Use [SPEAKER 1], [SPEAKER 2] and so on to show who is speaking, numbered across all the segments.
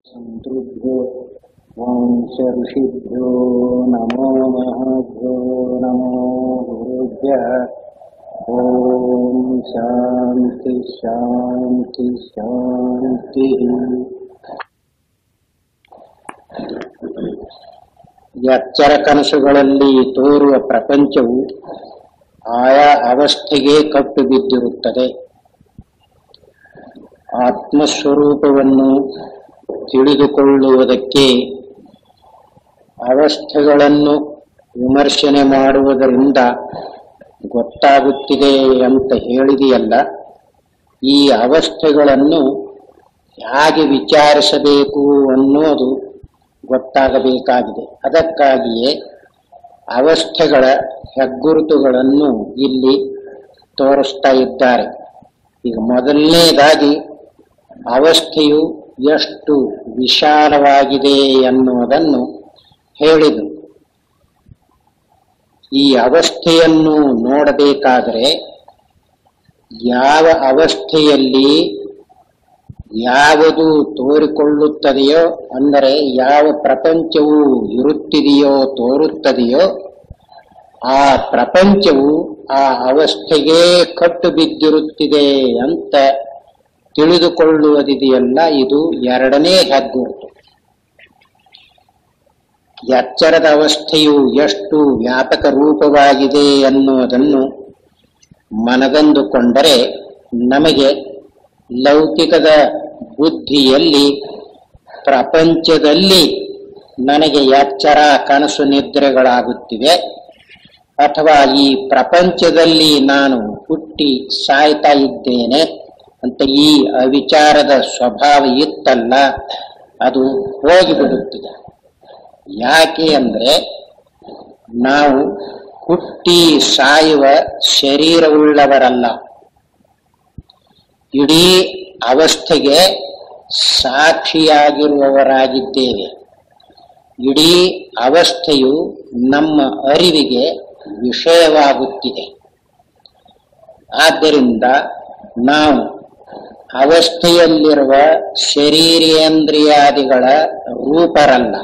[SPEAKER 1] सन्तृभ्यो वंश ऋषिभ्यो नमो महभ्यो नमो गुरुभ्यः ॐ शान्ति शान्ति शान्तिः ಎಚ್ಚರ ಕನಸುಗಳಲ್ಲಿ ತೋರುವ ಪ್ರಪಂಚವು ಆಯಾ ಅವಸ್ಥೆಗೆ ಕಟ್ಟು ಬಿದ್ದಿರುತ್ತದೆ ಆತ್ಮಸ್ವರೂಪವನ್ನು ತಿಳಿದುಕೊಳ್ಳುವುದಕ್ಕೆ ಅವಸ್ಥೆಗಳನ್ನು ವಿಮರ್ಶನೆ ಮಾಡುವುದರಿಂದ ಗೊತ್ತಾಗುತ್ತಿದೆ ಅಂತ ಹೇಳಿದೆಯಲ್ಲ ಈ ಅವಸ್ಥೆಗಳನ್ನು ಹೇಗೆ ವಿಚಾರಿಸಬೇಕು ಅನ್ನೋದು ಗೊತ್ತಾಗಬೇಕಾಗಿದೆ ಅದಕ್ಕಾಗಿಯೇ ಅವಸ್ಥೆಗಳ ಹೆಗ್ಗುರುತುಗಳನ್ನು ಇಲ್ಲಿ ತೋರಿಸ್ತಾ ಇದ್ದಾರೆ ಈಗ ಮೊದಲನೇದಾಗಿ ಅವಸ್ಥೆಯು ಎಷ್ಟು ವಿಶಾಲವಾಗಿದೆ ಎನ್ನುವುದನ್ನು ಹೇಳಿದರು ಈ ಅವಸ್ಥೆಯನ್ನು ನೋಡಬೇಕಾದರೆ ಯಾವ ಅವಸ್ಥೆಯಲ್ಲಿ ಯಾವುದು ತೋರಿಕೊಳ್ಳುತ್ತದೆಯೋ ಅಂದರೆ ಯಾವ ಪ್ರಪಂಚವು ಇರುತ್ತಿದೆಯೋ ತೋರುತ್ತದೆಯೋ ಆ ಪ್ರಪಂಚವು ಆ ಅವಸ್ಥೆಗೆ ಕಟ್ಟು ಬಿದ್ದಿರುತ್ತಿದೆ ಅಂತ ತಿಳಿದುಕೊಳ್ಳುವುದಿದೆಯಲ್ಲ ಇದು ಎರಡನೇ ಹೆಗ್ಗುರುತು ಎಚ್ಚರದ ಅವಸ್ಥೆಯು ಎಷ್ಟು ವ್ಯಾಪಕ ರೂಪವಾಗಿದೆ ಎನ್ನುವುದನ್ನು ಮನಗಂದುಕೊಂಡರೆ ನಮಗೆ ಲೌಕಿಕದ ಬುದ್ಧಿಯಲ್ಲಿ ಪ್ರಪಂಚದಲ್ಲಿ ನನಗೆ ಎಚ್ಚರ ಕನಸು ನಿದ್ರೆಗಳಾಗುತ್ತಿವೆ ಅಥವಾ ಈ ಪ್ರಪಂಚದಲ್ಲಿ ನಾನು ಹುಟ್ಟಿ ಸಾಯ್ತಾ ಇದ್ದೇನೆ ಅಂತ ಈ ಅವಿಚಾರದ ಸ್ವಭಾವ ಇತ್ತಲ್ಲ ಅದು ಹೋಗಿಬಿಡುತ್ತಿದೆ ಯಾಕೆ ಅಂದ್ರೆ ನಾವು ಹುಟ್ಟಿ ಸಾಯುವ ಶರೀರವುಳ್ಳವರಲ್ಲ ಇಡೀ ಅವಸ್ಥೆಗೆ ಸಾಕ್ಷಿಯಾಗಿರುವವರಾಗಿದ್ದೇವೆ ಇಡೀ ಅವಸ್ಥೆಯು ನಮ್ಮ ಅರಿವಿಗೆ ವಿಷಯವಾಗುತ್ತಿದೆ ಆದ್ದರಿಂದ ನಾವು ಅವಸ್ಥೆಯಲ್ಲಿರುವ ಶರೀರೇಂದ್ರಿಯಾದಿಗಳ ರೂಪರಲ್ಲ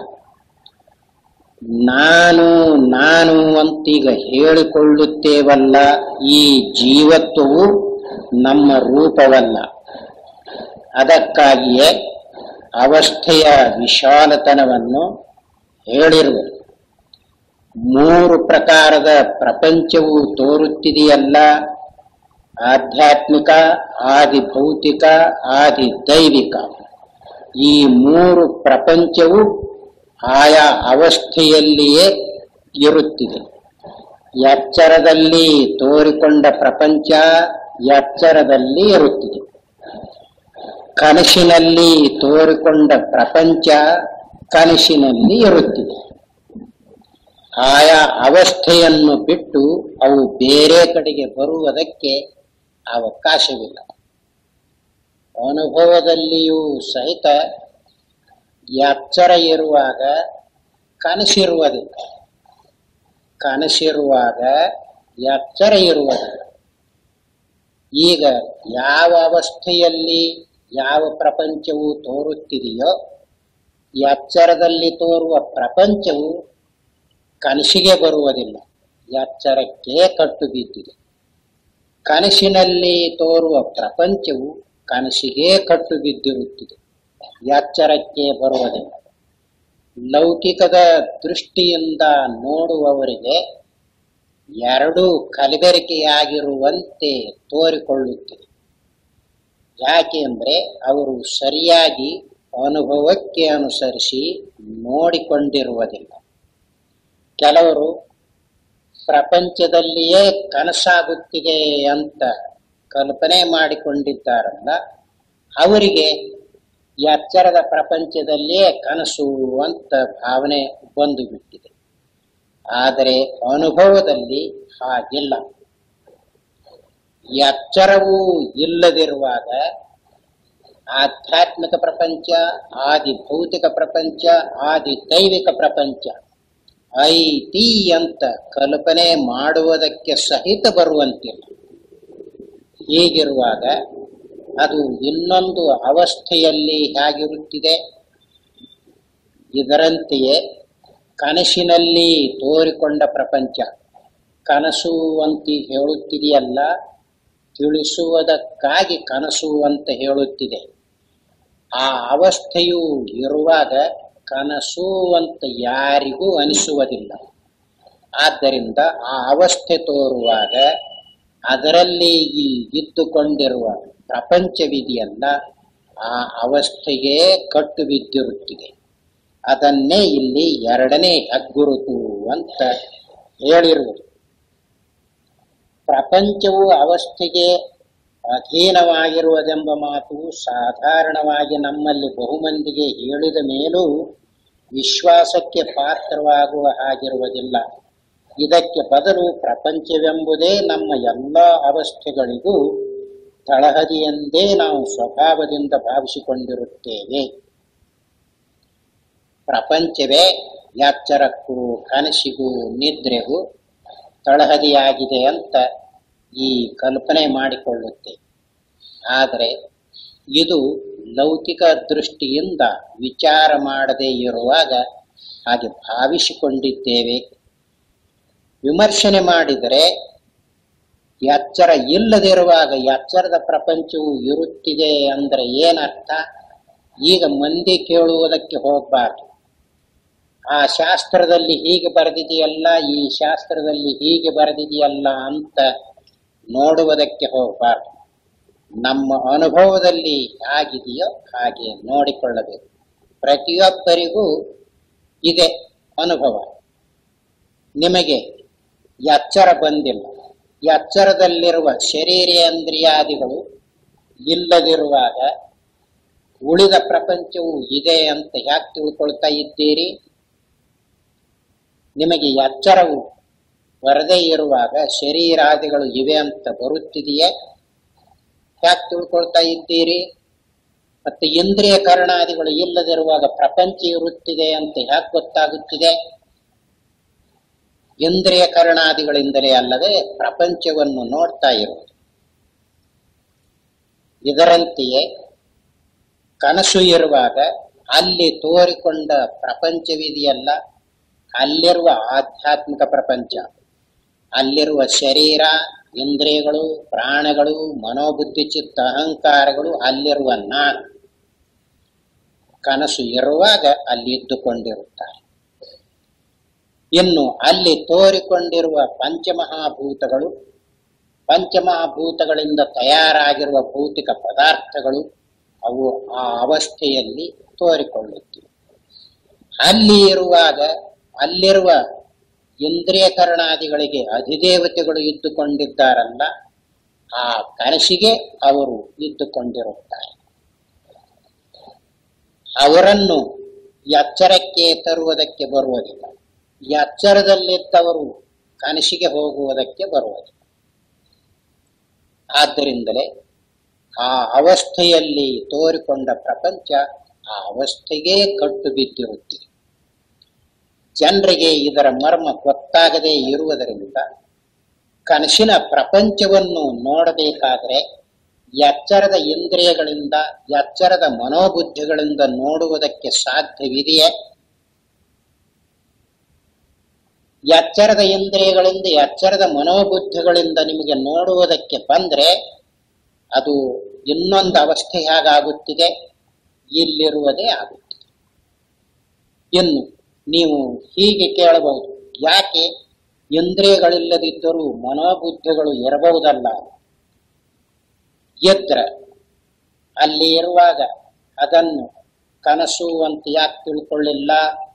[SPEAKER 1] ನಾನು ನಾನು ಅಂತೀಗ ಹೇಳಿಕೊಳ್ಳುತ್ತೇವಲ್ಲ ಈ ಜೀವತ್ವವು ನಮ್ಮ ರೂಪವಲ್ಲ ಅದಕ್ಕಾಗಿಯೇ ಅವಸ್ಥೆಯ ವಿಶಾಲತನವನ್ನು ಹೇಳಿರುವರು ಮೂರು ಪ್ರಕಾರದ ಪ್ರಪಂಚವು ತೋರುತ್ತಿದೆಯಲ್ಲ ಆಧ್ಯಾತ್ಮಿಕ ಆದಿ ಭೌತಿಕ ಆದಿ ದೈವಿಕ ಈ ಮೂರು ಪ್ರಪಂಚವು ಆಯಾ ಅವಸ್ಥೆಯಲ್ಲಿಯೇ ಇರುತ್ತಿದೆ ಎಚ್ಚರದಲ್ಲಿ ತೋರಿಕೊಂಡ ಪ್ರಪಂಚ ಎಚ್ಚರದಲ್ಲಿ ಇರುತ್ತಿದೆ ಕನಸಿನಲ್ಲಿ ತೋರಿಕೊಂಡ ಪ್ರಪಂಚ ಕನಸಿನಲ್ಲಿ ಇರುತ್ತಿದೆ ಆಯಾ ಅವಸ್ಥೆಯನ್ನು ಬಿಟ್ಟು ಅವು ಬೇರೆ ಕಡೆಗೆ ಬರುವುದಕ್ಕೆ ಅವಕಾಶವಿಲ್ಲ ಅನುಭವದಲ್ಲಿಯೂ ಸಹಿತ ಎಚ್ಚರ ಇರುವಾಗ ಕನಸಿರುವುದಿಲ್ಲ ಕನಸಿರುವಾಗ ಎಚ್ಚರ ಇರುವುದಿಲ್ಲ ಈಗ ಯಾವ ಅವಸ್ಥೆಯಲ್ಲಿ ಯಾವ ಪ್ರಪಂಚವು ತೋರುತ್ತಿದೆಯೋ ಎಚ್ಚರದಲ್ಲಿ ತೋರುವ ಪ್ರಪಂಚವು ಕನಸಿಗೆ ಬರುವುದಿಲ್ಲ ಎಚ್ಚರಕ್ಕೆ ಕಟ್ಟು ಬಿದ್ದಿದೆ ಕನಸಿನಲ್ಲಿ ತೋರುವ ಪ್ರಪಂಚವು ಕನಸಿಗೆ ಕಟ್ಟು ಬಿದ್ದಿರುತ್ತಿದೆ ಎಚ್ಚರಕ್ಕೆ ಬರುವುದಿಲ್ಲ ಲೌಕಿಕದ ದೃಷ್ಟಿಯಿಂದ ನೋಡುವವರಿಗೆ ಎರಡು ಕಲಬೆರಕೆಯಾಗಿರುವಂತೆ ತೋರಿಕೊಳ್ಳುತ್ತಿದೆ ಯಾಕೆ ಅಂದರೆ ಅವರು ಸರಿಯಾಗಿ ಅನುಭವಕ್ಕೆ ಅನುಸರಿಸಿ ನೋಡಿಕೊಂಡಿರುವುದಿಲ್ಲ ಕೆಲವರು ಪ್ರಪಂಚದಲ್ಲಿಯೇ ಕನಸಾಗುತ್ತಿದೆ ಅಂತ ಕಲ್ಪನೆ ಮಾಡಿಕೊಂಡಿದ್ದಾರಲ್ಲ ಅವರಿಗೆ ಎಚ್ಚರದ ಪ್ರಪಂಚದಲ್ಲಿಯೇ ಕನಸು ಅಂತ ಭಾವನೆ ಬಂದು ಬಿಟ್ಟಿದೆ ಆದರೆ ಅನುಭವದಲ್ಲಿ ಹಾಗಿಲ್ಲ ಎಚ್ಚರವೂ ಇಲ್ಲದಿರುವಾಗ ಆಧ್ಯಾತ್ಮಿಕ ಪ್ರಪಂಚ ಆದಿ ಭೌತಿಕ ಪ್ರಪಂಚ ಆದಿ ದೈವಿಕ ಪ್ರಪಂಚ ಐತಿ ಅಂತ ಕಲ್ಪನೆ ಮಾಡುವುದಕ್ಕೆ ಸಹಿತ ಬರುವಂತಿಲ್ಲ ಹೀಗಿರುವಾಗ ಅದು ಇನ್ನೊಂದು ಅವಸ್ಥೆಯಲ್ಲಿ ಹೇಗಿರುತ್ತಿದೆ ಇದರಂತೆಯೇ ಕನಸಿನಲ್ಲಿ ತೋರಿಕೊಂಡ ಪ್ರಪಂಚ ಕನಸು ಅಂತ ಹೇಳುತ್ತಿದೆಯಲ್ಲ ತಿಳಿಸುವುದಕ್ಕಾಗಿ ಕನಸು ಅಂತ ಹೇಳುತ್ತಿದೆ ಆ ಅವಸ್ಥೆಯು ಇರುವಾಗ ಕನಸು ಅಂತ ಯಾರಿಗೂ ಅನಿಸುವುದಿಲ್ಲ ಆದ್ದರಿಂದ ಆ ಅವಸ್ಥೆ ತೋರುವಾಗ ಅದರಲ್ಲಿ ಈ ಇದ್ದುಕೊಂಡಿರುವ ಪ್ರಪಂಚವಿದೆಯಲ್ಲ ಆ ಅವಸ್ಥೆಗೆ ಕಟ್ಟು ಬಿದ್ದಿರುತ್ತಿದೆ ಅದನ್ನೇ ಇಲ್ಲಿ ಎರಡನೇ ಹೆಗ್ಗುರುತು ಅಂತ ಹೇಳಿರುವುದು ಪ್ರಪಂಚವು ಅವಸ್ಥೆಗೆ ಅಧೀನವಾಗಿರುವುದೆಂಬ ಮಾತು ಸಾಧಾರಣವಾಗಿ ನಮ್ಮಲ್ಲಿ ಬಹುಮಂದಿಗೆ ಹೇಳಿದ ಮೇಲೂ ವಿಶ್ವಾಸಕ್ಕೆ ಪಾತ್ರವಾಗುವ ಹಾಗಿರುವುದಿಲ್ಲ ಇದಕ್ಕೆ ಬದಲು ಪ್ರಪಂಚವೆಂಬುದೇ ನಮ್ಮ ಎಲ್ಲ ಅವಸ್ಥೆಗಳಿಗೂ ತಳಹದಿಯೆಂದೇ ನಾವು ಸ್ವಭಾವದಿಂದ ಭಾವಿಸಿಕೊಂಡಿರುತ್ತೇವೆ ಪ್ರಪಂಚವೇ ಎಚ್ಚರಕ್ಕೂ ಕನಸಿಗೂ ನಿದ್ರೆಗೂ ತಳಹದಿಯಾಗಿದೆ ಅಂತ ಈ ಕಲ್ಪನೆ ಮಾಡಿಕೊಳ್ಳುತ್ತೆ ಆದರೆ ಇದು ಲೌಕಿಕ ದೃಷ್ಟಿಯಿಂದ ವಿಚಾರ ಮಾಡದೇ ಇರುವಾಗ ಹಾಗೆ ಭಾವಿಸಿಕೊಂಡಿದ್ದೇವೆ ವಿಮರ್ಶನೆ ಮಾಡಿದರೆ ಎಚ್ಚರ ಇಲ್ಲದಿರುವಾಗ ಎಚ್ಚರದ ಪ್ರಪಂಚವು ಇರುತ್ತಿದೆ ಅಂದರೆ ಏನರ್ಥ ಈಗ ಮಂದಿ ಕೇಳುವುದಕ್ಕೆ ಹೋಗಬಾರ್ದು ಆ ಶಾಸ್ತ್ರದಲ್ಲಿ ಹೀಗೆ ಬರೆದಿದೆಯಲ್ಲ ಈ ಶಾಸ್ತ್ರದಲ್ಲಿ ಹೀಗೆ ಬರೆದಿದೆಯಲ್ಲ ಅಂತ ನೋಡುವುದಕ್ಕೆ ಹೋಗಬಾರ್ದು ನಮ್ಮ ಅನುಭವದಲ್ಲಿ ಹೇಗಿದೆಯೋ ಹಾಗೆ ನೋಡಿಕೊಳ್ಳಬೇಕು ಪ್ರತಿಯೊಬ್ಬರಿಗೂ ಇದೆ ಅನುಭವ ನಿಮಗೆ ಎಚ್ಚರ ಬಂದಿಲ್ಲ ಎಚ್ಚರದಲ್ಲಿರುವ ಶರೀರೇಂದ್ರಿಯಾದಿಗಳು ಇಲ್ಲದಿರುವಾಗ ಉಳಿದ ಪ್ರಪಂಚವು ಇದೆ ಅಂತ ಯಾಕೆ ತಿಳ್ಕೊಳ್ತಾ ಇದ್ದೀರಿ ನಿಮಗೆ ಎಚ್ಚರವು ಬರದೇ ಇರುವಾಗ ಶರೀರಾದಿಗಳು ಇವೆ ಅಂತ ಬರುತ್ತಿದೆಯೇ ಯಾಕೆ ತಿಳ್ಕೊಳ್ತಾ ಇದ್ದೀರಿ ಮತ್ತೆ ಇಂದ್ರಿಯ ಕರ್ಣಾದಿಗಳು ಇಲ್ಲದಿರುವಾಗ ಪ್ರಪಂಚ ಇರುತ್ತಿದೆ ಅಂತ ಯಾಕೆ ಗೊತ್ತಾಗುತ್ತಿದೆ ಇಂದ್ರಿಯ ಕರ್ಣಾದಿಗಳಿಂದಲೇ ಅಲ್ಲದೆ ಪ್ರಪಂಚವನ್ನು ನೋಡ್ತಾ ಇರುವುದು ಇದರಂತೆಯೇ ಕನಸು ಇರುವಾಗ ಅಲ್ಲಿ ತೋರಿಕೊಂಡ ಪ್ರಪಂಚವಿದೆಯಲ್ಲ ಅಲ್ಲಿರುವ ಆಧ್ಯಾತ್ಮಿಕ ಪ್ರಪಂಚ ಅಲ್ಲಿರುವ ಶರೀರ ಇಂದ್ರಿಯಗಳು ಪ್ರಾಣಗಳು ಮನೋಬುದ್ಧಿ ಚಿತ್ತ ಅಹಂಕಾರಗಳು ಅಲ್ಲಿರುವ ನಾನು ಕನಸು ಇರುವಾಗ ಅಲ್ಲಿ ಇದ್ದುಕೊಂಡಿರುತ್ತಾರೆ ಇನ್ನು ಅಲ್ಲಿ ತೋರಿಕೊಂಡಿರುವ ಪಂಚಮಹಾಭೂತಗಳು ಪಂಚಮಹಾಭೂತಗಳಿಂದ ತಯಾರಾಗಿರುವ ಭೌತಿಕ ಪದಾರ್ಥಗಳು ಅವು ಆ ಅವಸ್ಥೆಯಲ್ಲಿ ತೋರಿಕೊಳ್ಳುತ್ತಿವೆ ಅಲ್ಲಿ ಇರುವಾಗ ಅಲ್ಲಿರುವ ಇಂದ್ರಿಯಕರಣಾದಿಗಳಿಗೆ ಅಧಿದೇವತೆಗಳು ಇದ್ದುಕೊಂಡಿದ್ದಾರಲ್ಲ ಆ ಕನಸಿಗೆ ಅವರು ಇದ್ದುಕೊಂಡಿರುತ್ತಾರೆ ಅವರನ್ನು ಎಚ್ಚರಕ್ಕೆ ತರುವುದಕ್ಕೆ ಬರುವುದಿಲ್ಲ ಎಚ್ಚರದಲ್ಲಿದ್ದವರು ಕನಸಿಗೆ ಹೋಗುವುದಕ್ಕೆ ಬರುವುದಿಲ್ಲ ಆದ್ದರಿಂದಲೇ ಆ ಅವಸ್ಥೆಯಲ್ಲಿ ತೋರಿಕೊಂಡ ಪ್ರಪಂಚ ಆ ಅವಸ್ಥೆಗೆ ಕಟ್ಟು ಬಿದ್ದಿರುತ್ತಿದೆ ಜನರಿಗೆ ಇದರ ಮರ್ಮ ಗೊತ್ತಾಗದೇ ಇರುವುದರಿಂದ ಕನಸಿನ ಪ್ರಪಂಚವನ್ನು ನೋಡಬೇಕಾದರೆ ಎಚ್ಚರದ ಇಂದ್ರಿಯಗಳಿಂದ ಎಚ್ಚರದ ಮನೋಬುದ್ಧಿಗಳಿಂದ ನೋಡುವುದಕ್ಕೆ ಸಾಧ್ಯವಿದೆಯೇ ಎಚ್ಚರದ ಇಂದ್ರಿಯಗಳಿಂದ ಎಚ್ಚರದ ಮನೋಬುದ್ಧಿಗಳಿಂದ ನಿಮಗೆ ನೋಡುವುದಕ್ಕೆ ಬಂದ್ರೆ ಅದು ಇನ್ನೊಂದು ಅವಸ್ಥೆ ಹೇಗಾಗುತ್ತಿದೆ ಇಲ್ಲಿರುವುದೇ ಆಗುತ್ತಿದೆ ಇನ್ನು ನೀವು ಹೀಗೆ ಕೇಳಬಹುದು ಯಾಕೆ ಇಂದ್ರಿಯಗಳಿಲ್ಲದಿದ್ದರೂ ಮನೋಬುದ್ಧಿಗಳು ಇರಬಹುದಲ್ಲ ಎದ್ರ ಅಲ್ಲಿ ಇರುವಾಗ ಅದನ್ನು ಕನಸು ಅಂತ ಯಾಕೆ ತಿಳ್ಕೊಳ್ಳಿಲ್ಲ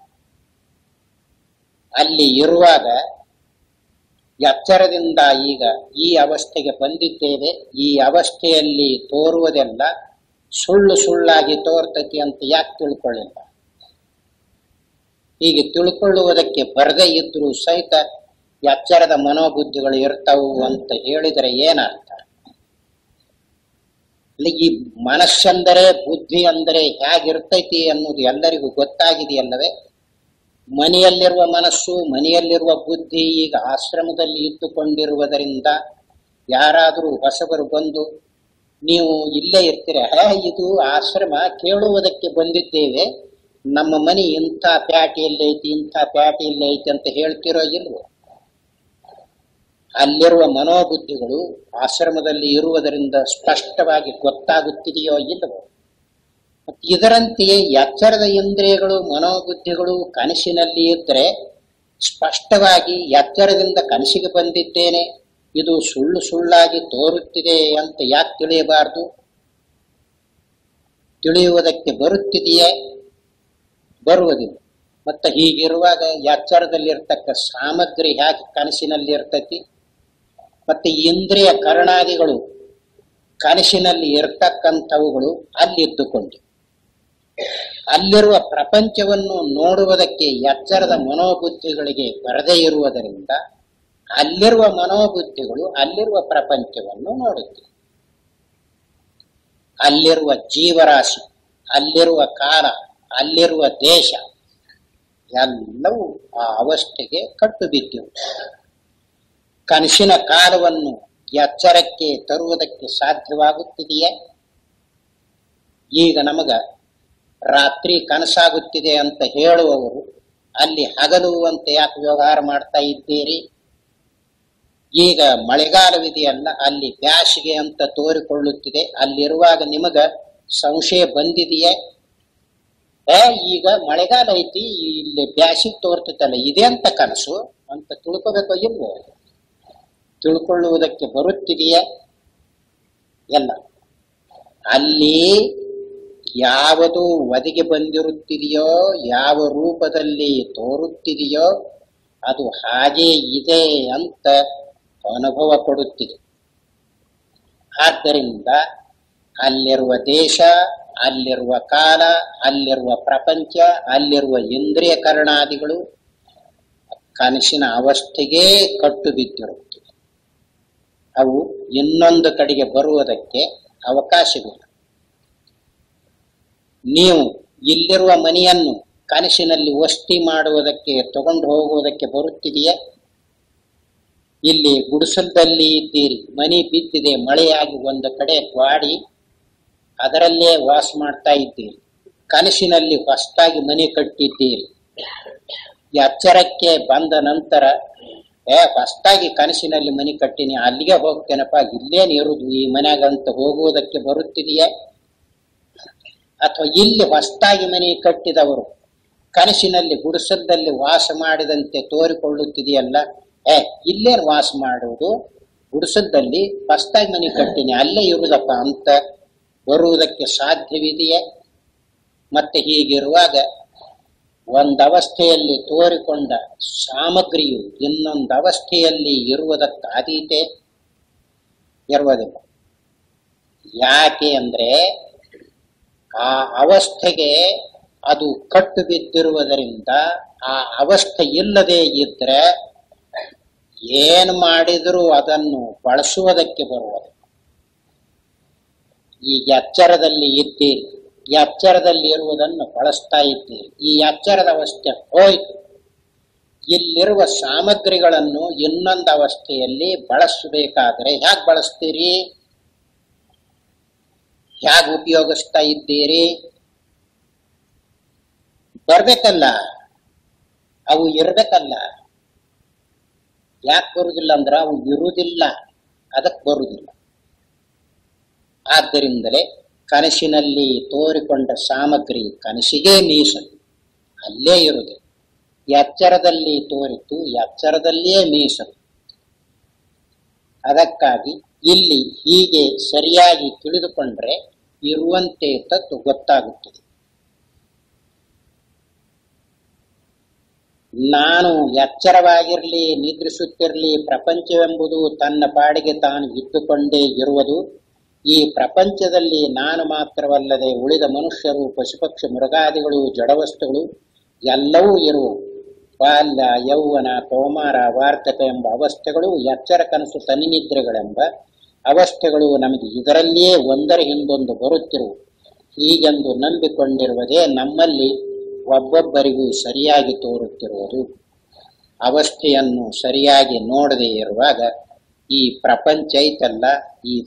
[SPEAKER 1] ಅಲ್ಲಿ ಇರುವಾಗ ಎಚ್ಚರದಿಂದ ಈಗ ಈ ಅವಸ್ಥೆಗೆ ಬಂದಿದ್ದೇವೆ ಈ ಅವಸ್ಥೆಯಲ್ಲಿ ತೋರುವುದೆಲ್ಲ ಸುಳ್ಳು ಸುಳ್ಳಾಗಿ ತೋರ್ತತಿ ಅಂತ ಯಾಕೆ ತಿಳ್ಕೊಳ್ಳಿಲ್ಲ ಹೀಗೆ ತಿಳ್ಕೊಳ್ಳುವುದಕ್ಕೆ ಬರದೇ ಇದ್ರೂ ಸಹಿತ ಎಚ್ಚರದ ಮನೋಬುದ್ಧಿಗಳು ಇರ್ತವು ಅಂತ ಹೇಳಿದರೆ ಏನರ್ಥ ಇಲ್ಲಿ ಈ ಮನಸ್ಸೆಂದರೆ ಬುದ್ಧಿ ಅಂದರೆ ಹೇಗಿರ್ತೈತಿ ಅನ್ನೋದು ಎಲ್ಲರಿಗೂ ಗೊತ್ತಾಗಿದೆಯಲ್ಲವೇ ಮನೆಯಲ್ಲಿರುವ ಮನಸ್ಸು ಮನೆಯಲ್ಲಿರುವ ಬುದ್ಧಿ ಈಗ ಆಶ್ರಮದಲ್ಲಿ ಇದ್ದುಕೊಂಡಿರುವುದರಿಂದ ಯಾರಾದರೂ ಹೊಸಬರು ಬಂದು ನೀವು ಇಲ್ಲೇ ಇರ್ತೀರ ಹೇ ಇದು ಆಶ್ರಮ ಕೇಳುವುದಕ್ಕೆ ಬಂದಿದ್ದೇವೆ ನಮ್ಮ ಮನೆ ಇಂಥ ಪ್ಯಾಟಿಯಲ್ಲಿ ಐತಿ ಇಂಥ ಪ್ಯಾಟಿಯಲ್ಲಿ ಐತಿ ಅಂತ ಹೇಳ್ತಿರೋ ಇಲ್ವೋ ಅಲ್ಲಿರುವ ಮನೋಬುದ್ಧಿಗಳು ಆಶ್ರಮದಲ್ಲಿ ಇರುವುದರಿಂದ ಸ್ಪಷ್ಟವಾಗಿ ಗೊತ್ತಾಗುತ್ತಿದೆಯೋ ಇಲ್ಲವೋ ಮತ್ತು ಇದರಂತೆಯೇ ಎಚ್ಚರದ ಇಂದ್ರಿಯಗಳು ಮನೋಬುದ್ಧಿಗಳು ಕನಸಿನಲ್ಲಿ ಇದ್ದರೆ ಸ್ಪಷ್ಟವಾಗಿ ಎಚ್ಚರದಿಂದ ಕನಸಿಗೆ ಬಂದಿದ್ದೇನೆ ಇದು ಸುಳ್ಳು ಸುಳ್ಳಾಗಿ ತೋರುತ್ತಿದೆ ಅಂತ ಯಾಕೆ ತಿಳಿಯಬಾರದು ತಿಳಿಯುವುದಕ್ಕೆ ಬರುತ್ತಿದೆಯೇ ಬರುವುದಿಲ್ಲ ಮತ್ತೆ ಹೀಗಿರುವಾಗ ಎಚ್ಚರದಲ್ಲಿರ್ತಕ್ಕ ಸಾಮಗ್ರಿ ಯಾಕೆ ಕನಸಿನಲ್ಲಿ ಇರ್ತತಿ ಮತ್ತೆ ಇಂದ್ರಿಯ ಕರ್ಣಾದಿಗಳು ಕನಸಿನಲ್ಲಿ ಇರ್ತಕ್ಕಂಥವುಗಳು ಅಲ್ಲಿದ್ದುಕೊಂಡು ಅಲ್ಲಿರುವ ಪ್ರಪಂಚವನ್ನು ನೋಡುವುದಕ್ಕೆ ಎಚ್ಚರದ ಮನೋಬುದ್ಧಿಗಳಿಗೆ ಬರದೇ ಇರುವುದರಿಂದ ಅಲ್ಲಿರುವ ಮನೋಬುದ್ಧಿಗಳು ಅಲ್ಲಿರುವ ಪ್ರಪಂಚವನ್ನು ನೋಡುತ್ತಿವೆ ಅಲ್ಲಿರುವ ಜೀವರಾಶಿ ಅಲ್ಲಿರುವ ಕಾಲ ಅಲ್ಲಿರುವ ದೇಶ ಎಲ್ಲವೂ ಆ ಅವಸ್ಥೆಗೆ ಕಟ್ಟು ಬಿದ್ದಿವೆ ಕನಸಿನ ಕಾಲವನ್ನು ಎಚ್ಚರಕ್ಕೆ ತರುವುದಕ್ಕೆ ಸಾಧ್ಯವಾಗುತ್ತಿದೆಯೇ ಈಗ ನಮಗ ರಾತ್ರಿ ಕನಸಾಗುತ್ತಿದೆ ಅಂತ ಹೇಳುವವರು ಅಲ್ಲಿ ಹಗಲು ಅಂತ ಯಾಕೆ ವ್ಯವಹಾರ ಮಾಡ್ತಾ ಇದ್ದೀರಿ ಈಗ ಮಳೆಗಾಲವಿದೆಯಲ್ಲ ಅಲ್ಲಿ ಬ್ಯಾಸಿಗೆ ಅಂತ ತೋರಿಕೊಳ್ಳುತ್ತಿದೆ ಅಲ್ಲಿರುವಾಗ ನಿಮಗ ಸಂಶಯ ಬಂದಿದೆಯೇ ಏ ಈಗ ಮಳೆಗಾಲ ಐತಿ ಇಲ್ಲಿ ಬ್ಯಾಸಿಗೆ ತೋರ್ತೈತಲ್ಲ ಇದೆ ಅಂತ ಕನಸು ಅಂತ ತಿಳ್ಕೋಬೇಕೋ ಇಲ್ವೋ ತಿಳ್ಕೊಳ್ಳುವುದಕ್ಕೆ ಬರುತ್ತಿದೆಯೇ ಎಲ್ಲ ಅಲ್ಲಿ ಯಾವುದು ಒದಗಿ ಬಂದಿರುತ್ತಿದೆಯೋ ಯಾವ ರೂಪದಲ್ಲಿ ತೋರುತ್ತಿದೆಯೋ ಅದು ಹಾಗೇ ಇದೆ ಅಂತ ಅನುಭವ ಕೊಡುತ್ತಿದೆ ಆದ್ದರಿಂದ ಅಲ್ಲಿರುವ ದೇಶ ಅಲ್ಲಿರುವ ಕಾಲ ಅಲ್ಲಿರುವ ಪ್ರಪಂಚ ಅಲ್ಲಿರುವ ಇಂದ್ರಿಯ ಕರ್ಣಾದಿಗಳು ಕನಸಿನ ಅವಸ್ಥೆಗೆ ಕಟ್ಟು ಬಿದ್ದಿರುತ್ತಿವೆ ಅವು ಇನ್ನೊಂದು ಕಡೆಗೆ ಬರುವುದಕ್ಕೆ ಅವಕಾಶವಿಲ್ಲ ನೀವು ಇಲ್ಲಿರುವ ಮನೆಯನ್ನು ಕನಸಿನಲ್ಲಿ ವಸ್ತಿ ಮಾಡುವುದಕ್ಕೆ ತಗೊಂಡು ಹೋಗುವುದಕ್ಕೆ ಬರುತ್ತಿದೆಯೇ ಇಲ್ಲಿ ಗುಡಿಸಲದಲ್ಲಿ ಇದ್ದೀರಿ ಮನೆ ಬಿದ್ದಿದೆ ಮಳೆಯಾಗಿ ಒಂದು ಕಡೆ ಬಾಡಿ ಅದರಲ್ಲೇ ವಾಸ ಮಾಡ್ತಾ ಇದ್ದೀರಿ ಕನಸಿನಲ್ಲಿ ಹೊಸದಾಗಿ ಮನೆ ಕಟ್ಟಿದ್ದೀರಿ ಎಚ್ಚರಕ್ಕೆ ಬಂದ ನಂತರ ಏ ಹೊಸದಾಗಿ ಕನಸಿನಲ್ಲಿ ಮನೆ ಕಟ್ಟಿನಿ ಅಲ್ಲಿಗೆ ಹೋಗ್ತೇನಪ್ಪ ಇಲ್ಲೇನು ಇರುದು ಈ ಮನ್ಯಾಗಂತ ಹೋಗುವುದಕ್ಕೆ ಬರುತ್ತಿದೆಯೇ ಅಥವಾ ಇಲ್ಲಿ ಹೊಸದಾಗಿ ಮನೆ ಕಟ್ಟಿದವರು ಕನಸಿನಲ್ಲಿ ಗುಡಿಸಲದಲ್ಲಿ ವಾಸ ಮಾಡಿದಂತೆ ತೋರಿಕೊಳ್ಳುತ್ತಿದೆಯಲ್ಲ ಏ ಇಲ್ಲೇನು ವಾಸ ಮಾಡುವುದು ಗುಡಿಸಲದಲ್ಲಿ ಹೊಸದಾಗಿ ಮನೆ ಕಟ್ಟಿನಿ ಅಲ್ಲೇ ಇರುವುದಪ್ಪ ಅಂತ ಬರುವುದಕ್ಕೆ ಸಾಧ್ಯವಿದೆಯೇ ಮತ್ತೆ ಹೀಗಿರುವಾಗ ಒಂದವಸ್ಥೆಯಲ್ಲಿ ತೋರಿಕೊಂಡ ಸಾಮಗ್ರಿಯು ಇನ್ನೊಂದು ಅವಸ್ಥೆಯಲ್ಲಿ ಇರುವುದಕ್ಕಾದೀತೆ ಇರುವುದಿಲ್ಲ ಯಾಕೆ ಅಂದ್ರೆ ಆ ಅವಸ್ಥೆಗೆ ಅದು ಕಟ್ಟು ಬಿದ್ದಿರುವುದರಿಂದ ಆ ಅವಸ್ಥೆ ಇಲ್ಲದೆ ಇದ್ರೆ ಏನು ಮಾಡಿದರೂ ಅದನ್ನು ಬಳಸುವುದಕ್ಕೆ ಬರುವುದು ಈ ಎಚ್ಚರದಲ್ಲಿ ಇದ್ದೀರಿ ಎಚ್ಚರದಲ್ಲಿ ಇರುವುದನ್ನು ಬಳಸ್ತಾ ಇದ್ದೀರಿ ಈ ಎಚ್ಚರದ ಅವಸ್ಥೆ ಹೋಯ್ತು ಇಲ್ಲಿರುವ ಸಾಮಗ್ರಿಗಳನ್ನು ಇನ್ನೊಂದು ಅವಸ್ಥೆಯಲ್ಲಿ ಬಳಸಬೇಕಾದ್ರೆ ಹೇಗೆ ಬಳಸ್ತೀರಿ ಹೇಗೆ ಉಪಯೋಗಿಸ್ತಾ ಇದ್ದೀರಿ ಬರ್ಬೇಕಲ್ಲ ಅವು ಇರ್ಬೇಕಲ್ಲ ಯಾಕೆ ಬರುದಿಲ್ಲ ಅಂದ್ರೆ ಅವು ಇರುವುದಿಲ್ಲ ಅದಕ್ಕೆ ಬರುವುದಿಲ್ಲ ಆದ್ದರಿಂದಲೇ ಕನಸಿನಲ್ಲಿ ತೋರಿಕೊಂಡ ಸಾಮಗ್ರಿ ಕನಸಿಗೆ ಮೀಸಲು ಅಲ್ಲೇ ಇರುವುದು ಎಚ್ಚರದಲ್ಲಿ ತೋರಿತು ಎಚ್ಚರದಲ್ಲಿಯೇ ಮೀಸಲು ಅದಕ್ಕಾಗಿ ಇಲ್ಲಿ ಹೀಗೆ ಸರಿಯಾಗಿ ತಿಳಿದುಕೊಂಡ್ರೆ ಇರುವಂತೆ ತತ್ವ ಗೊತ್ತಾಗುತ್ತದೆ ನಾನು ಎಚ್ಚರವಾಗಿರಲಿ ನಿದ್ರಿಸುತ್ತಿರಲಿ ಪ್ರಪಂಚವೆಂಬುದು ತನ್ನ ಪಾಡಿಗೆ ತಾನು ಇದ್ದುಕೊಂಡೇ ಇರುವುದು ಈ ಪ್ರಪಂಚದಲ್ಲಿ ನಾನು ಮಾತ್ರವಲ್ಲದೆ ಉಳಿದ ಮನುಷ್ಯರು ಪಶುಪಕ್ಷಿ ಮೃಗಾದಿಗಳು ಜಡವಸ್ತುಗಳು ಎಲ್ಲವೂ ಇರುವು ಬಾಲ್ಯ ಯೌವನ ಕೌಮಾರ ವಾರ್ತಕ ಎಂಬ ಅವಸ್ಥೆಗಳು ಎಚ್ಚರ ಕನಸು ತನಿನಿದ್ರೆಗಳೆಂಬ ಅವಸ್ಥೆಗಳು ನಮಗೆ ಇದರಲ್ಲಿಯೇ ಒಂದರ ಹಿಂದೊಂದು ಬರುತ್ತಿರುವು ಹೀಗೆಂದು ನಂಬಿಕೊಂಡಿರುವುದೇ ನಮ್ಮಲ್ಲಿ ಒಬ್ಬೊಬ್ಬರಿಗೂ ಸರಿಯಾಗಿ ತೋರುತ್ತಿರುವುದು ಅವಸ್ಥೆಯನ್ನು ಸರಿಯಾಗಿ ನೋಡದೇ ಇರುವಾಗ ಈ ಪ್ರಪಂಚ ಐತಲ್ಲ ಈ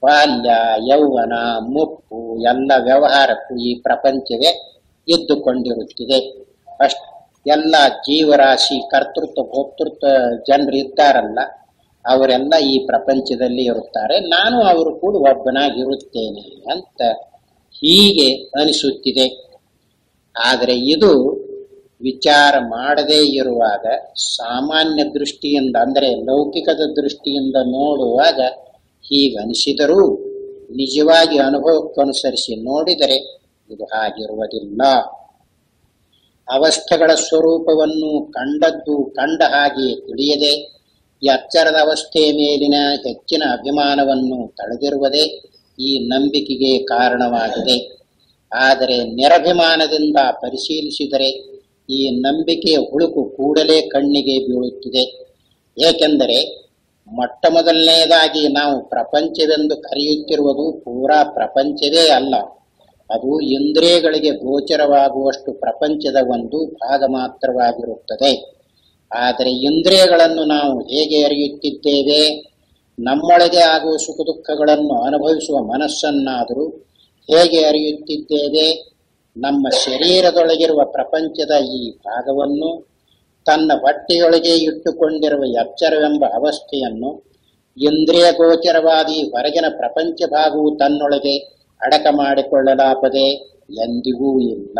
[SPEAKER 1] ಬಾಲ್ಯ ಯೌವನ ಮುಪ್ಪು ಎಲ್ಲ ವ್ಯವಹಾರಕ್ಕೂ ಈ ಪ್ರಪಂಚವೇ ಇದ್ದುಕೊಂಡಿರುತ್ತಿದೆ ಅಷ್ಟ ಎಲ್ಲ ಜೀವರಾಶಿ ಕರ್ತೃತ್ವ ಭೋಕ್ತೃತ್ವ ಜನರು ಇದ್ದಾರಲ್ಲ ಅವರೆಲ್ಲ ಈ ಪ್ರಪಂಚದಲ್ಲಿ ಇರುತ್ತಾರೆ ನಾನು ಅವರು ಕೂಡ ಒಬ್ಬನಾಗಿರುತ್ತೇನೆ ಅಂತ ಹೀಗೆ ಅನಿಸುತ್ತಿದೆ ಆದರೆ ಇದು ವಿಚಾರ ಮಾಡದೇ ಇರುವಾಗ ಸಾಮಾನ್ಯ ದೃಷ್ಟಿಯಿಂದ ಅಂದರೆ ಲೌಕಿಕದ ದೃಷ್ಟಿಯಿಂದ ನೋಡುವಾಗ ಹೀಗನಿಸಿದರೂ ನಿಜವಾಗಿ ಅನುಭವಕ್ಕನುಸರಿಸಿ ನೋಡಿದರೆ ಇದು ಹಾಗಿರುವುದಿಲ್ಲ ಅವಸ್ಥೆಗಳ ಸ್ವರೂಪವನ್ನು ಕಂಡದ್ದು ಕಂಡ ಹಾಗೆಯೇ ತಿಳಿಯದೆ ಈ ಅಚ್ಚರದ ಅವಸ್ಥೆಯ ಮೇಲಿನ ಹೆಚ್ಚಿನ ಅಭಿಮಾನವನ್ನು ತಳೆದಿರುವುದೇ ಈ ನಂಬಿಕೆಗೆ ಕಾರಣವಾಗಿದೆ ಆದರೆ ನಿರಭಿಮಾನದಿಂದ ಪರಿಶೀಲಿಸಿದರೆ ಈ ನಂಬಿಕೆಯ ಹುಳುಕು ಕೂಡಲೇ ಕಣ್ಣಿಗೆ ಬೀಳುತ್ತಿದೆ ಏಕೆಂದರೆ ಮೊಟ್ಟ ಮೊದಲನೆಯದಾಗಿ ನಾವು ಪ್ರಪಂಚವೆಂದು ಕರೆಯುತ್ತಿರುವುದು ಪೂರಾ ಪ್ರಪಂಚವೇ ಅಲ್ಲ ಅದು ಇಂದ್ರಿಯಗಳಿಗೆ ಗೋಚರವಾಗುವಷ್ಟು ಪ್ರಪಂಚದ ಒಂದು ಭಾಗ ಮಾತ್ರವಾಗಿರುತ್ತದೆ ಆದರೆ ಇಂದ್ರಿಯಗಳನ್ನು ನಾವು ಹೇಗೆ ಅರಿಯುತ್ತಿದ್ದೇವೆ ನಮ್ಮೊಳಗೆ ಆಗುವ ಸುಖ ದುಃಖಗಳನ್ನು ಅನುಭವಿಸುವ ಮನಸ್ಸನ್ನಾದರೂ ಹೇಗೆ ಅರಿಯುತ್ತಿದ್ದೇವೆ ನಮ್ಮ ಶರೀರದೊಳಗಿರುವ ಪ್ರಪಂಚದ ಈ ಭಾಗವನ್ನು ತನ್ನ ಹೊಟ್ಟೆಯೊಳಗೆ ಇಟ್ಟುಕೊಂಡಿರುವ ಎಚ್ಚರವೆಂಬ ಅವಸ್ಥೆಯನ್ನು ಇಂದ್ರಿಯ ಗೋಚರವಾದಿ ಹೊರಗಿನ ಪ್ರಪಂಚ ಭಾಗವು ತನ್ನೊಳಗೆ ಅಡಕ ಮಾಡಿಕೊಳ್ಳಲಾಪದೆ ಎಂದಿಗೂ ಇಲ್ಲ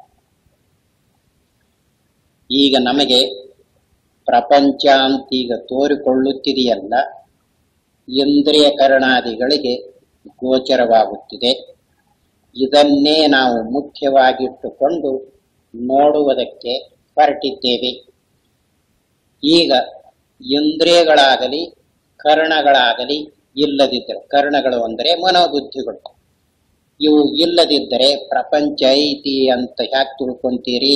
[SPEAKER 1] ಈಗ ನಮಗೆ ಪ್ರಪಂಚ ಅಂತೀಗ ತೋರಿಕೊಳ್ಳುತ್ತಿದೆಯಲ್ಲ ಇಂದ್ರಿಯ ಕರಣಾದಿಗಳಿಗೆ ಗೋಚರವಾಗುತ್ತಿದೆ ಇದನ್ನೇ ನಾವು ಮುಖ್ಯವಾಗಿಟ್ಟುಕೊಂಡು ನೋಡುವುದಕ್ಕೆ ಹೊರಟಿದ್ದೇವೆ ಈಗ ಇಂದ್ರಿಯಗಳಾಗಲಿ ಕರ್ಣಗಳಾಗಲಿ ಇಲ್ಲದಿದ್ದರೆ ಕರ್ಣಗಳು ಅಂದರೆ ಮನೋಬುದ್ಧಿಗಳು ಇವು ಇಲ್ಲದಿದ್ದರೆ ಪ್ರಪಂಚ ಐತಿ ಅಂತ ಯಾಕೆ ತಿಳ್ಕೊಂತೀರಿ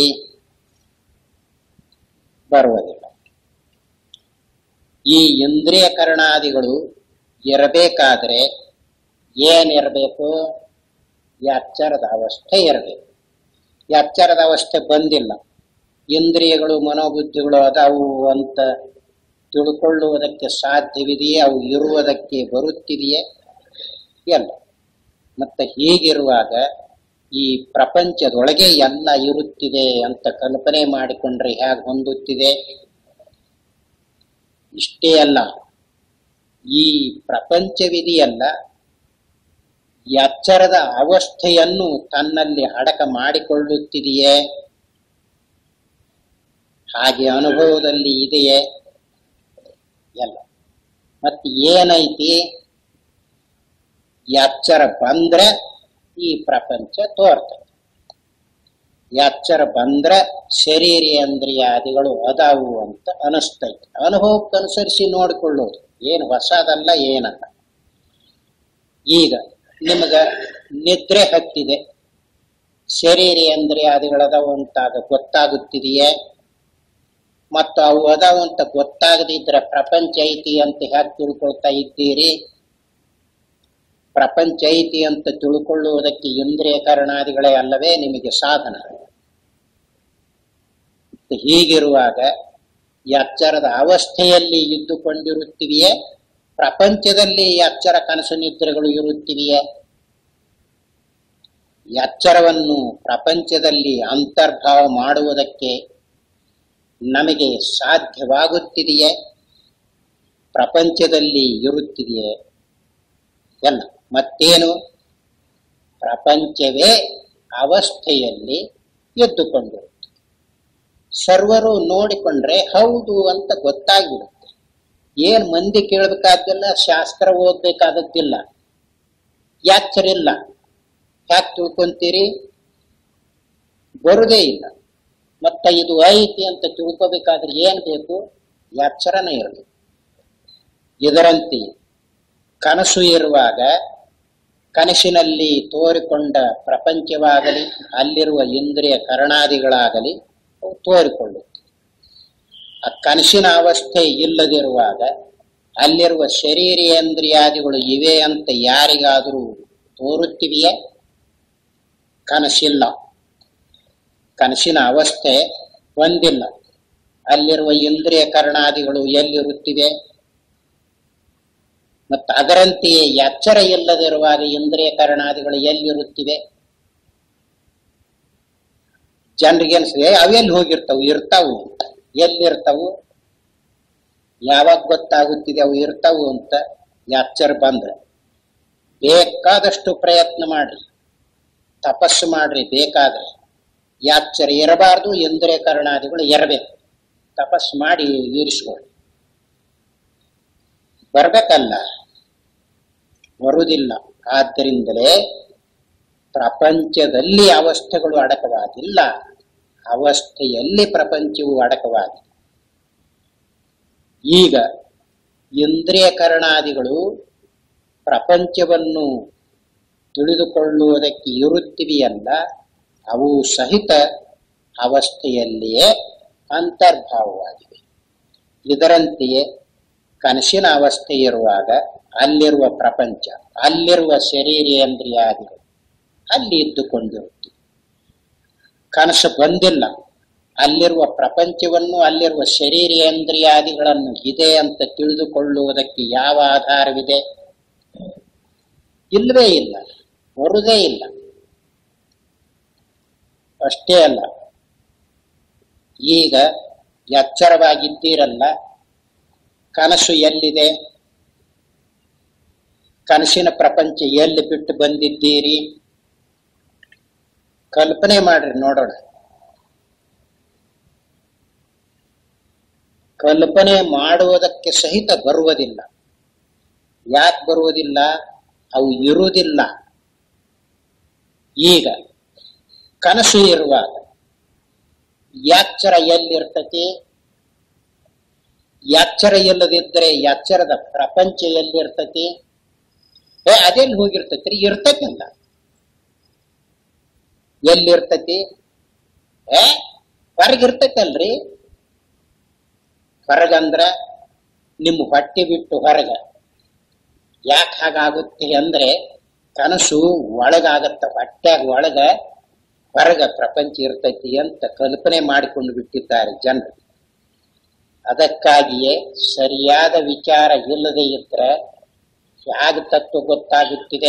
[SPEAKER 1] ಬರುವುದಿಲ್ಲ ಈ ಇಂದ್ರಿಯ ಕರ್ಣಾದಿಗಳು ಇರಬೇಕಾದ್ರೆ ಏನಿರಬೇಕು ಎಚ್ಚರದ ಅವಸ್ಥೆ ಇರಬೇಕು ಎಚ್ಚರದ ಅವಸ್ಥೆ ಬಂದಿಲ್ಲ ಇಂದ್ರಿಯಗಳು ಮನೋಬುದ್ಧಿಗಳು ಅದಾವು ಅಂತ ತಿಳ್ಕೊಳ್ಳುವುದಕ್ಕೆ ಸಾಧ್ಯವಿದೆಯೇ ಅವು ಇರುವುದಕ್ಕೆ ಬರುತ್ತಿದೆಯೇ ಎಲ್ಲ ಮತ್ತೆ ಹೀಗಿರುವಾಗ ಈ ಪ್ರಪಂಚದೊಳಗೆ ಎಲ್ಲ ಇರುತ್ತಿದೆ ಅಂತ ಕಲ್ಪನೆ ಮಾಡಿಕೊಂಡ್ರೆ ಹೇಗೆ ಹೊಂದುತ್ತಿದೆ ಇಷ್ಟೇ ಅಲ್ಲ ಈ ಪ್ರಪಂಚವಿದೆಯಲ್ಲ ಎಚ್ಚರದ ಅವಸ್ಥೆಯನ್ನು ತನ್ನಲ್ಲಿ ಅಡಕ ಮಾಡಿಕೊಳ್ಳುತ್ತಿದೆಯೇ ಹಾಗೆ ಅನುಭವದಲ್ಲಿ ಇದೆಯೇ ಎಲ್ಲ ಮತ್ತೆ ಏನೈತಿ ಎಚ್ಚರ ಬಂದ್ರೆ ಈ ಪ್ರಪಂಚ ತೋರ್ತದೆ ಎಚ್ಚರ ಬಂದ್ರೆ ಶರೀರೇಂದ್ರಿಯಾದಿಗಳು ಅದಾವು ಅಂತ ಅನಿಸ್ತೈತೆ ಅನುಭವಕ್ಕನುಸರಿಸಿ ನೋಡಿಕೊಳ್ಳೋದು ಏನು ಹೊಸದಲ್ಲ ಏನಲ್ಲ ಈಗ ನಿಮಗ ನಿದ್ರೆ ಹತ್ತಿದೆ ಶರೀರೇಂದ್ರಿಯಾದಿಗಳದಾವು ಅಂತಾಗ ಗೊತ್ತಾಗುತ್ತಿದೆಯೇ ಮತ್ತು ಅವು ಅದಾವು ಅಂತ ಗೊತ್ತಾಗದಿದ್ರೆ ಪ್ರಪಂಚ ಐತಿ ಅಂತ ಹೇಗೆ ತಿಳ್ಕೊಳ್ತಾ ಇದ್ದೀರಿ ಪ್ರಪಂಚ ಐತಿ ಅಂತ ತಿಳ್ಕೊಳ್ಳುವುದಕ್ಕೆ ಇಂದ್ರಿಯ ಕರಣಾದಿಗಳೇ ಅಲ್ಲವೇ ನಿಮಗೆ ಸಾಧನ ಹೀಗಿರುವಾಗ ಎಚ್ಚರದ ಅವಸ್ಥೆಯಲ್ಲಿ ಇದ್ದುಕೊಂಡಿರುತ್ತಿವೆಯೇ ಪ್ರಪಂಚದಲ್ಲಿ ಎಚ್ಚರ ಕನಸು ನಿದ್ರೆಗಳು ಇರುತ್ತಿವೆಯೇ ಎಚ್ಚರವನ್ನು ಪ್ರಪಂಚದಲ್ಲಿ ಅಂತರ್ಭಾವ ಮಾಡುವುದಕ್ಕೆ ನಮಗೆ ಸಾಧ್ಯವಾಗುತ್ತಿದೆಯೇ ಪ್ರಪಂಚದಲ್ಲಿ ಇರುತ್ತಿದೆಯೇ ಎಲ್ಲ ಮತ್ತೇನು ಪ್ರಪಂಚವೇ ಅವಸ್ಥೆಯಲ್ಲಿ ಎದ್ದುಕೊಂಡಿರುತ್ತೆ ಸರ್ವರು ನೋಡಿಕೊಂಡ್ರೆ ಹೌದು ಅಂತ ಗೊತ್ತಾಗ್ಬಿಡುತ್ತೆ ಏನ್ ಮಂದಿ ಕೇಳಬೇಕಾದಿಲ್ಲ ಶಾಸ್ತ್ರ ಓದ್ಬೇಕಾದದ್ದಿಲ್ಲ ಯಾಚರಿಲ್ಲ ಯಾಕೆ ತಿಳ್ಕೊಂತೀರಿ ಬರುದೇ ಇಲ್ಲ ಮತ್ತೆ ಇದು ಐತಿ ಅಂತ ತಿಳ್ಕೋಬೇಕಾದ್ರೆ ಏನ್ ಬೇಕು ಎಚ್ಚರನೇ ಇರಬೇಕು ಇದರಂತೆ ಕನಸು ಇರುವಾಗ ಕನಸಿನಲ್ಲಿ ತೋರಿಕೊಂಡ ಪ್ರಪಂಚವಾಗಲಿ ಅಲ್ಲಿರುವ ಇಂದ್ರಿಯ ಕರಣಾದಿಗಳಾಗಲಿ ಅವು ತೋರಿಕೊಳ್ಳುತ್ತೆ ಆ ಕನಸಿನ ಅವಸ್ಥೆ ಇಲ್ಲದಿರುವಾಗ ಅಲ್ಲಿರುವ ಶರೀರೇಂದ್ರಿಯಾದಿಗಳು ಇವೆ ಅಂತ ಯಾರಿಗಾದರೂ ತೋರುತ್ತಿವೆಯೇ ಕನಸಿಲ್ಲ ಕನಸಿನ ಅವಸ್ಥೆ ಒಂದಿಲ್ಲ ಅಲ್ಲಿರುವ ಇಂದ್ರಿಯ ಕರಣಾದಿಗಳು ಎಲ್ಲಿರುತ್ತಿವೆ ಮತ್ತು ಅದರಂತೆಯೇ ಎಚ್ಚರ ಇಲ್ಲದಿರುವಾಗ ಇಂದ್ರಿಯ ಕರಣಾದಿಗಳು ಎಲ್ಲಿರುತ್ತಿವೆ ಜನರಿಗೆ ಅನ್ಸಿದೆ ಅವೆಲ್ಲಿ ಹೋಗಿರ್ತಾವು ಇರ್ತಾವು ಅಂತ ಎಲ್ಲಿರ್ತಾವು ಯಾವಾಗ ಗೊತ್ತಾಗುತ್ತಿದೆ ಅವು ಇರ್ತಾವು ಅಂತ ಎಚ್ಚರ ಬಂದ್ರೆ ಬೇಕಾದಷ್ಟು ಪ್ರಯತ್ನ ಮಾಡ್ರಿ ತಪಸ್ಸು ಮಾಡ್ರಿ ಬೇಕಾದ್ರೆ ಎಚ್ಚರ ಇರಬಾರ್ದು ಇಂದ್ರಿಯ ಕರಣಾದಿಗಳು ಇರಬೇಕು ತಪಸ್ಸು ಮಾಡಿ ಇರಿಸ್ಕೊಳ್ಳಿ ಬರ್ಬೇಕಲ್ಲ ಬರುವುದಿಲ್ಲ ಆದ್ದರಿಂದಲೇ ಪ್ರಪಂಚದಲ್ಲಿ ಅವಸ್ಥೆಗಳು ಅಡಕವಾಗಿಲ್ಲ ಅವಸ್ಥೆಯಲ್ಲಿ ಪ್ರಪಂಚವು ಅಡಕವಾಗಿದೆ ಈಗ ಇಂದ್ರಿಯ ಕರಣಾದಿಗಳು ಪ್ರಪಂಚವನ್ನು ತಿಳಿದುಕೊಳ್ಳುವುದಕ್ಕೆ ಇರುತ್ತಿವೆಯಲ್ಲ ಅವು ಸಹಿತ ಅವಸ್ಥೆಯಲ್ಲಿಯೇ ಅಂತರ್ಭಾವವಾಗಿವೆ ಇದರಂತೆಯೇ ಕನಸಿನ ಅವಸ್ಥೆ ಇರುವಾಗ ಅಲ್ಲಿರುವ ಪ್ರಪಂಚ ಅಲ್ಲಿರುವ ಶರೀರೇಂದ್ರಿಯಾದಿಗಳು ಅಲ್ಲಿ ಇದ್ದುಕೊಂಡಿರುತ್ತದೆ ಕನಸು ಬಂದಿಲ್ಲ ಅಲ್ಲಿರುವ ಪ್ರಪಂಚವನ್ನು ಅಲ್ಲಿರುವ ಶರೀರೇಂದ್ರಿಯಾದಿಗಳನ್ನು ಇದೆ ಅಂತ ತಿಳಿದುಕೊಳ್ಳುವುದಕ್ಕೆ ಯಾವ ಆಧಾರವಿದೆ ಇಲ್ಲವೇ ಇಲ್ಲ ಬರುವುದೇ ಇಲ್ಲ ಅಷ್ಟೇ ಅಲ್ಲ ಈಗ ಎಚ್ಚರವಾಗಿದ್ದೀರಲ್ಲ ಕನಸು ಎಲ್ಲಿದೆ ಕನಸಿನ ಪ್ರಪಂಚ ಎಲ್ಲಿ ಬಿಟ್ಟು ಬಂದಿದ್ದೀರಿ ಕಲ್ಪನೆ ಮಾಡ್ರಿ ನೋಡೋಣ ಕಲ್ಪನೆ ಮಾಡುವುದಕ್ಕೆ ಸಹಿತ ಬರುವುದಿಲ್ಲ ಯಾಕೆ ಬರುವುದಿಲ್ಲ ಅವು ಇರುವುದಿಲ್ಲ ಈಗ ಕನಸು ಇರುವಾಗ ಎಚ್ಚರ ಎಲ್ಲಿರ್ತತಿ ಎಚ್ಚರ ಇಲ್ಲದಿದ್ದರೆ ಎಚ್ಚರದ ಪ್ರಪಂಚ ಎಲ್ಲಿರ್ತತಿ ಏ ಅದೆಲ್ಲಿ ಹೋಗಿರ್ತೈತ್ರಿ ಇರ್ತೈತಲ್ಲ ಎಲ್ಲಿರ್ತತಿ ಏ ಹೊರಗಿರ್ತೈತಲ್ರಿ ಹೊರಗಂದ್ರ ನಿಮ್ಮ ಹೊಟ್ಟೆ ಬಿಟ್ಟು ಹೊರಗ ಯಾಕೆ ಹಾಗಾಗುತ್ತೆ ಅಂದ್ರೆ ಕನಸು ಒಳಗಾಗತ್ತ ಹೊಟ್ಯಾಗ ಒಳಗ ಹೊರಗ ಪ್ರಪಂಚ ಇರ್ತೈತಿ ಅಂತ ಕಲ್ಪನೆ ಮಾಡಿಕೊಂಡು ಬಿಟ್ಟಿದ್ದಾರೆ ಜನರು ಅದಕ್ಕಾಗಿಯೇ ಸರಿಯಾದ ವಿಚಾರ ಇಲ್ಲದೆ ಇದ್ರೆ ಹೇಗೆ ತತ್ವ ಗೊತ್ತಾಗುತ್ತಿದೆ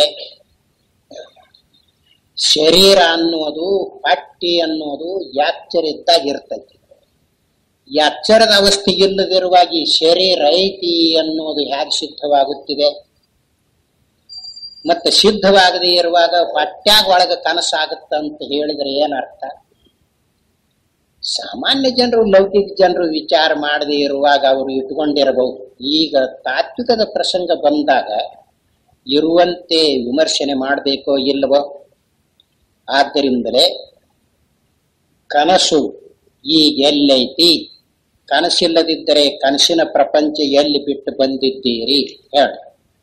[SPEAKER 1] ಶರೀರ ಅನ್ನೋದು ಹೊಟ್ಟಿ ಅನ್ನೋದು ಎಚ್ಚರಿದ್ದಾಗ ಇರ್ತೈತಿ ಎಚ್ಚರದ ಅವಸ್ಥೆ ಇಲ್ಲದಿರುವಾಗ ಈ ಶರೀರ ಐತಿ ಅನ್ನೋದು ಹೇಗೆ ಸಿದ್ಧವಾಗುತ್ತಿದೆ ಮತ್ತೆ ಸಿದ್ಧವಾಗದೇ ಇರುವಾಗ ಹೊಟ್ಯಾಗ ಒಳಗ ಕನಸಾಗುತ್ತ ಅಂತ ಹೇಳಿದ್ರೆ ಏನರ್ಥ ಸಾಮಾನ್ಯ ಜನರು ಲೌಕಿಕ ಜನರು ವಿಚಾರ ಮಾಡದೇ ಇರುವಾಗ ಅವರು ಇಟ್ಕೊಂಡಿರಬಹುದು ಈಗ ತಾತ್ವಿಕದ ಪ್ರಸಂಗ ಬಂದಾಗ ಇರುವಂತೆ ವಿಮರ್ಶನೆ ಮಾಡಬೇಕೋ ಇಲ್ಲವೋ ಆದ್ದರಿಂದಲೇ ಕನಸು ಈಗ ಎಲ್ಲೈತಿ ಕನಸಿಲ್ಲದಿದ್ದರೆ ಕನಸಿನ ಪ್ರಪಂಚ ಎಲ್ಲಿ ಬಿಟ್ಟು ಬಂದಿದ್ದೀರಿ ಹೇಳಿ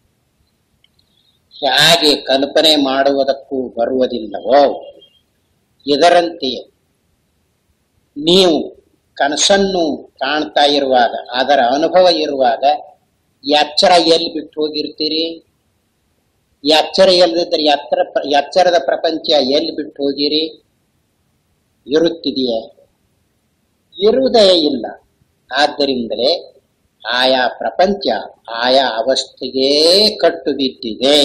[SPEAKER 1] ಹೇಗೆ ಕಲ್ಪನೆ ಮಾಡುವುದಕ್ಕೂ ಬರುವುದಿಲ್ಲವೋ ಇದರಂತೆಯೇ ನೀವು ಕನಸನ್ನು ಕಾಣ್ತಾ ಇರುವಾಗ ಅದರ ಅನುಭವ ಇರುವಾಗ ಎಚ್ಚರ ಎಲ್ಲಿ ಬಿಟ್ಟು ಹೋಗಿರ್ತೀರಿ ಎಚ್ಚರ ಎಲ್ಲದಿದ್ದರೆ ಎತ್ತರ ಎಚ್ಚರದ ಪ್ರಪಂಚ ಎಲ್ಲಿ ಬಿಟ್ಟು ಹೋಗಿರಿ ಇರುತ್ತಿದೆಯೇ ಇರುವುದೇ ಇಲ್ಲ ಆದ್ದರಿಂದಲೇ ಆಯಾ ಪ್ರಪಂಚ ಆಯಾ ಅವಸ್ಥೆಗೇ ಕಟ್ಟು ಬಿದ್ದಿದೆ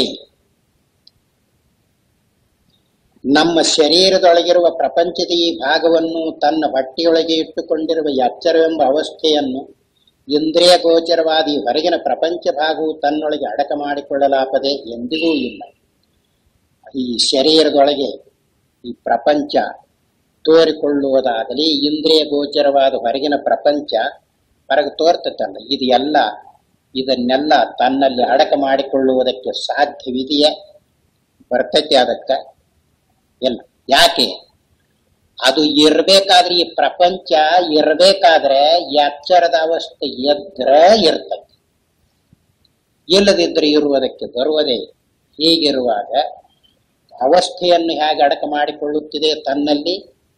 [SPEAKER 1] ನಮ್ಮ ಶರೀರದೊಳಗಿರುವ ಪ್ರಪಂಚದ ಈ ಭಾಗವನ್ನು ತನ್ನ ಹೊಟ್ಟೆಯೊಳಗೆ ಇಟ್ಟುಕೊಂಡಿರುವ ಎಚ್ಚರವೆಂಬ ಅವಸ್ಥೆಯನ್ನು ಇಂದ್ರಿಯ ಗೋಚರವಾದ ಈ ಹೊರಗಿನ ಪ್ರಪಂಚ ಭಾಗವು ತನ್ನೊಳಗೆ ಅಡಕ ಮಾಡಿಕೊಳ್ಳಲಾಪದೆ ಎಂದಿಗೂ ಇಲ್ಲ ಈ ಶರೀರದೊಳಗೆ ಈ ಪ್ರಪಂಚ ತೋರಿಕೊಳ್ಳುವುದಾಗಲಿ ಇಂದ್ರಿಯ ಗೋಚರವಾದ ಹೊರಗಿನ ಪ್ರಪಂಚ ಹೊರಗೆ ತೋರ್ತತಲ್ಲ ಇದು ಎಲ್ಲ ಇದನ್ನೆಲ್ಲ ತನ್ನಲ್ಲಿ ಅಡಕ ಮಾಡಿಕೊಳ್ಳುವುದಕ್ಕೆ ಸಾಧ್ಯವಿದೆಯೇ ಬರ್ತೈತೆ ಅದಕ್ಕ ಇಲ್ಲ ಯಾಕೆ ಅದು ಇರ್ಬೇಕಾದ್ರೆ ಈ ಪ್ರಪಂಚ ಇರ್ಬೇಕಾದ್ರೆ ಎಚ್ಚರದ ಅವಸ್ಥೆ ಎದ್ರ ಇರ್ತೈತಿ ಇಲ್ಲದಿದ್ರೆ ಇರುವುದಕ್ಕೆ ಬರುವುದೇ ಹೀಗಿರುವಾಗ ಅವಸ್ಥೆಯನ್ನು ಹೇಗೆ ಅಡಕ ಮಾಡಿಕೊಳ್ಳುತ್ತಿದೆ ತನ್ನಲ್ಲಿ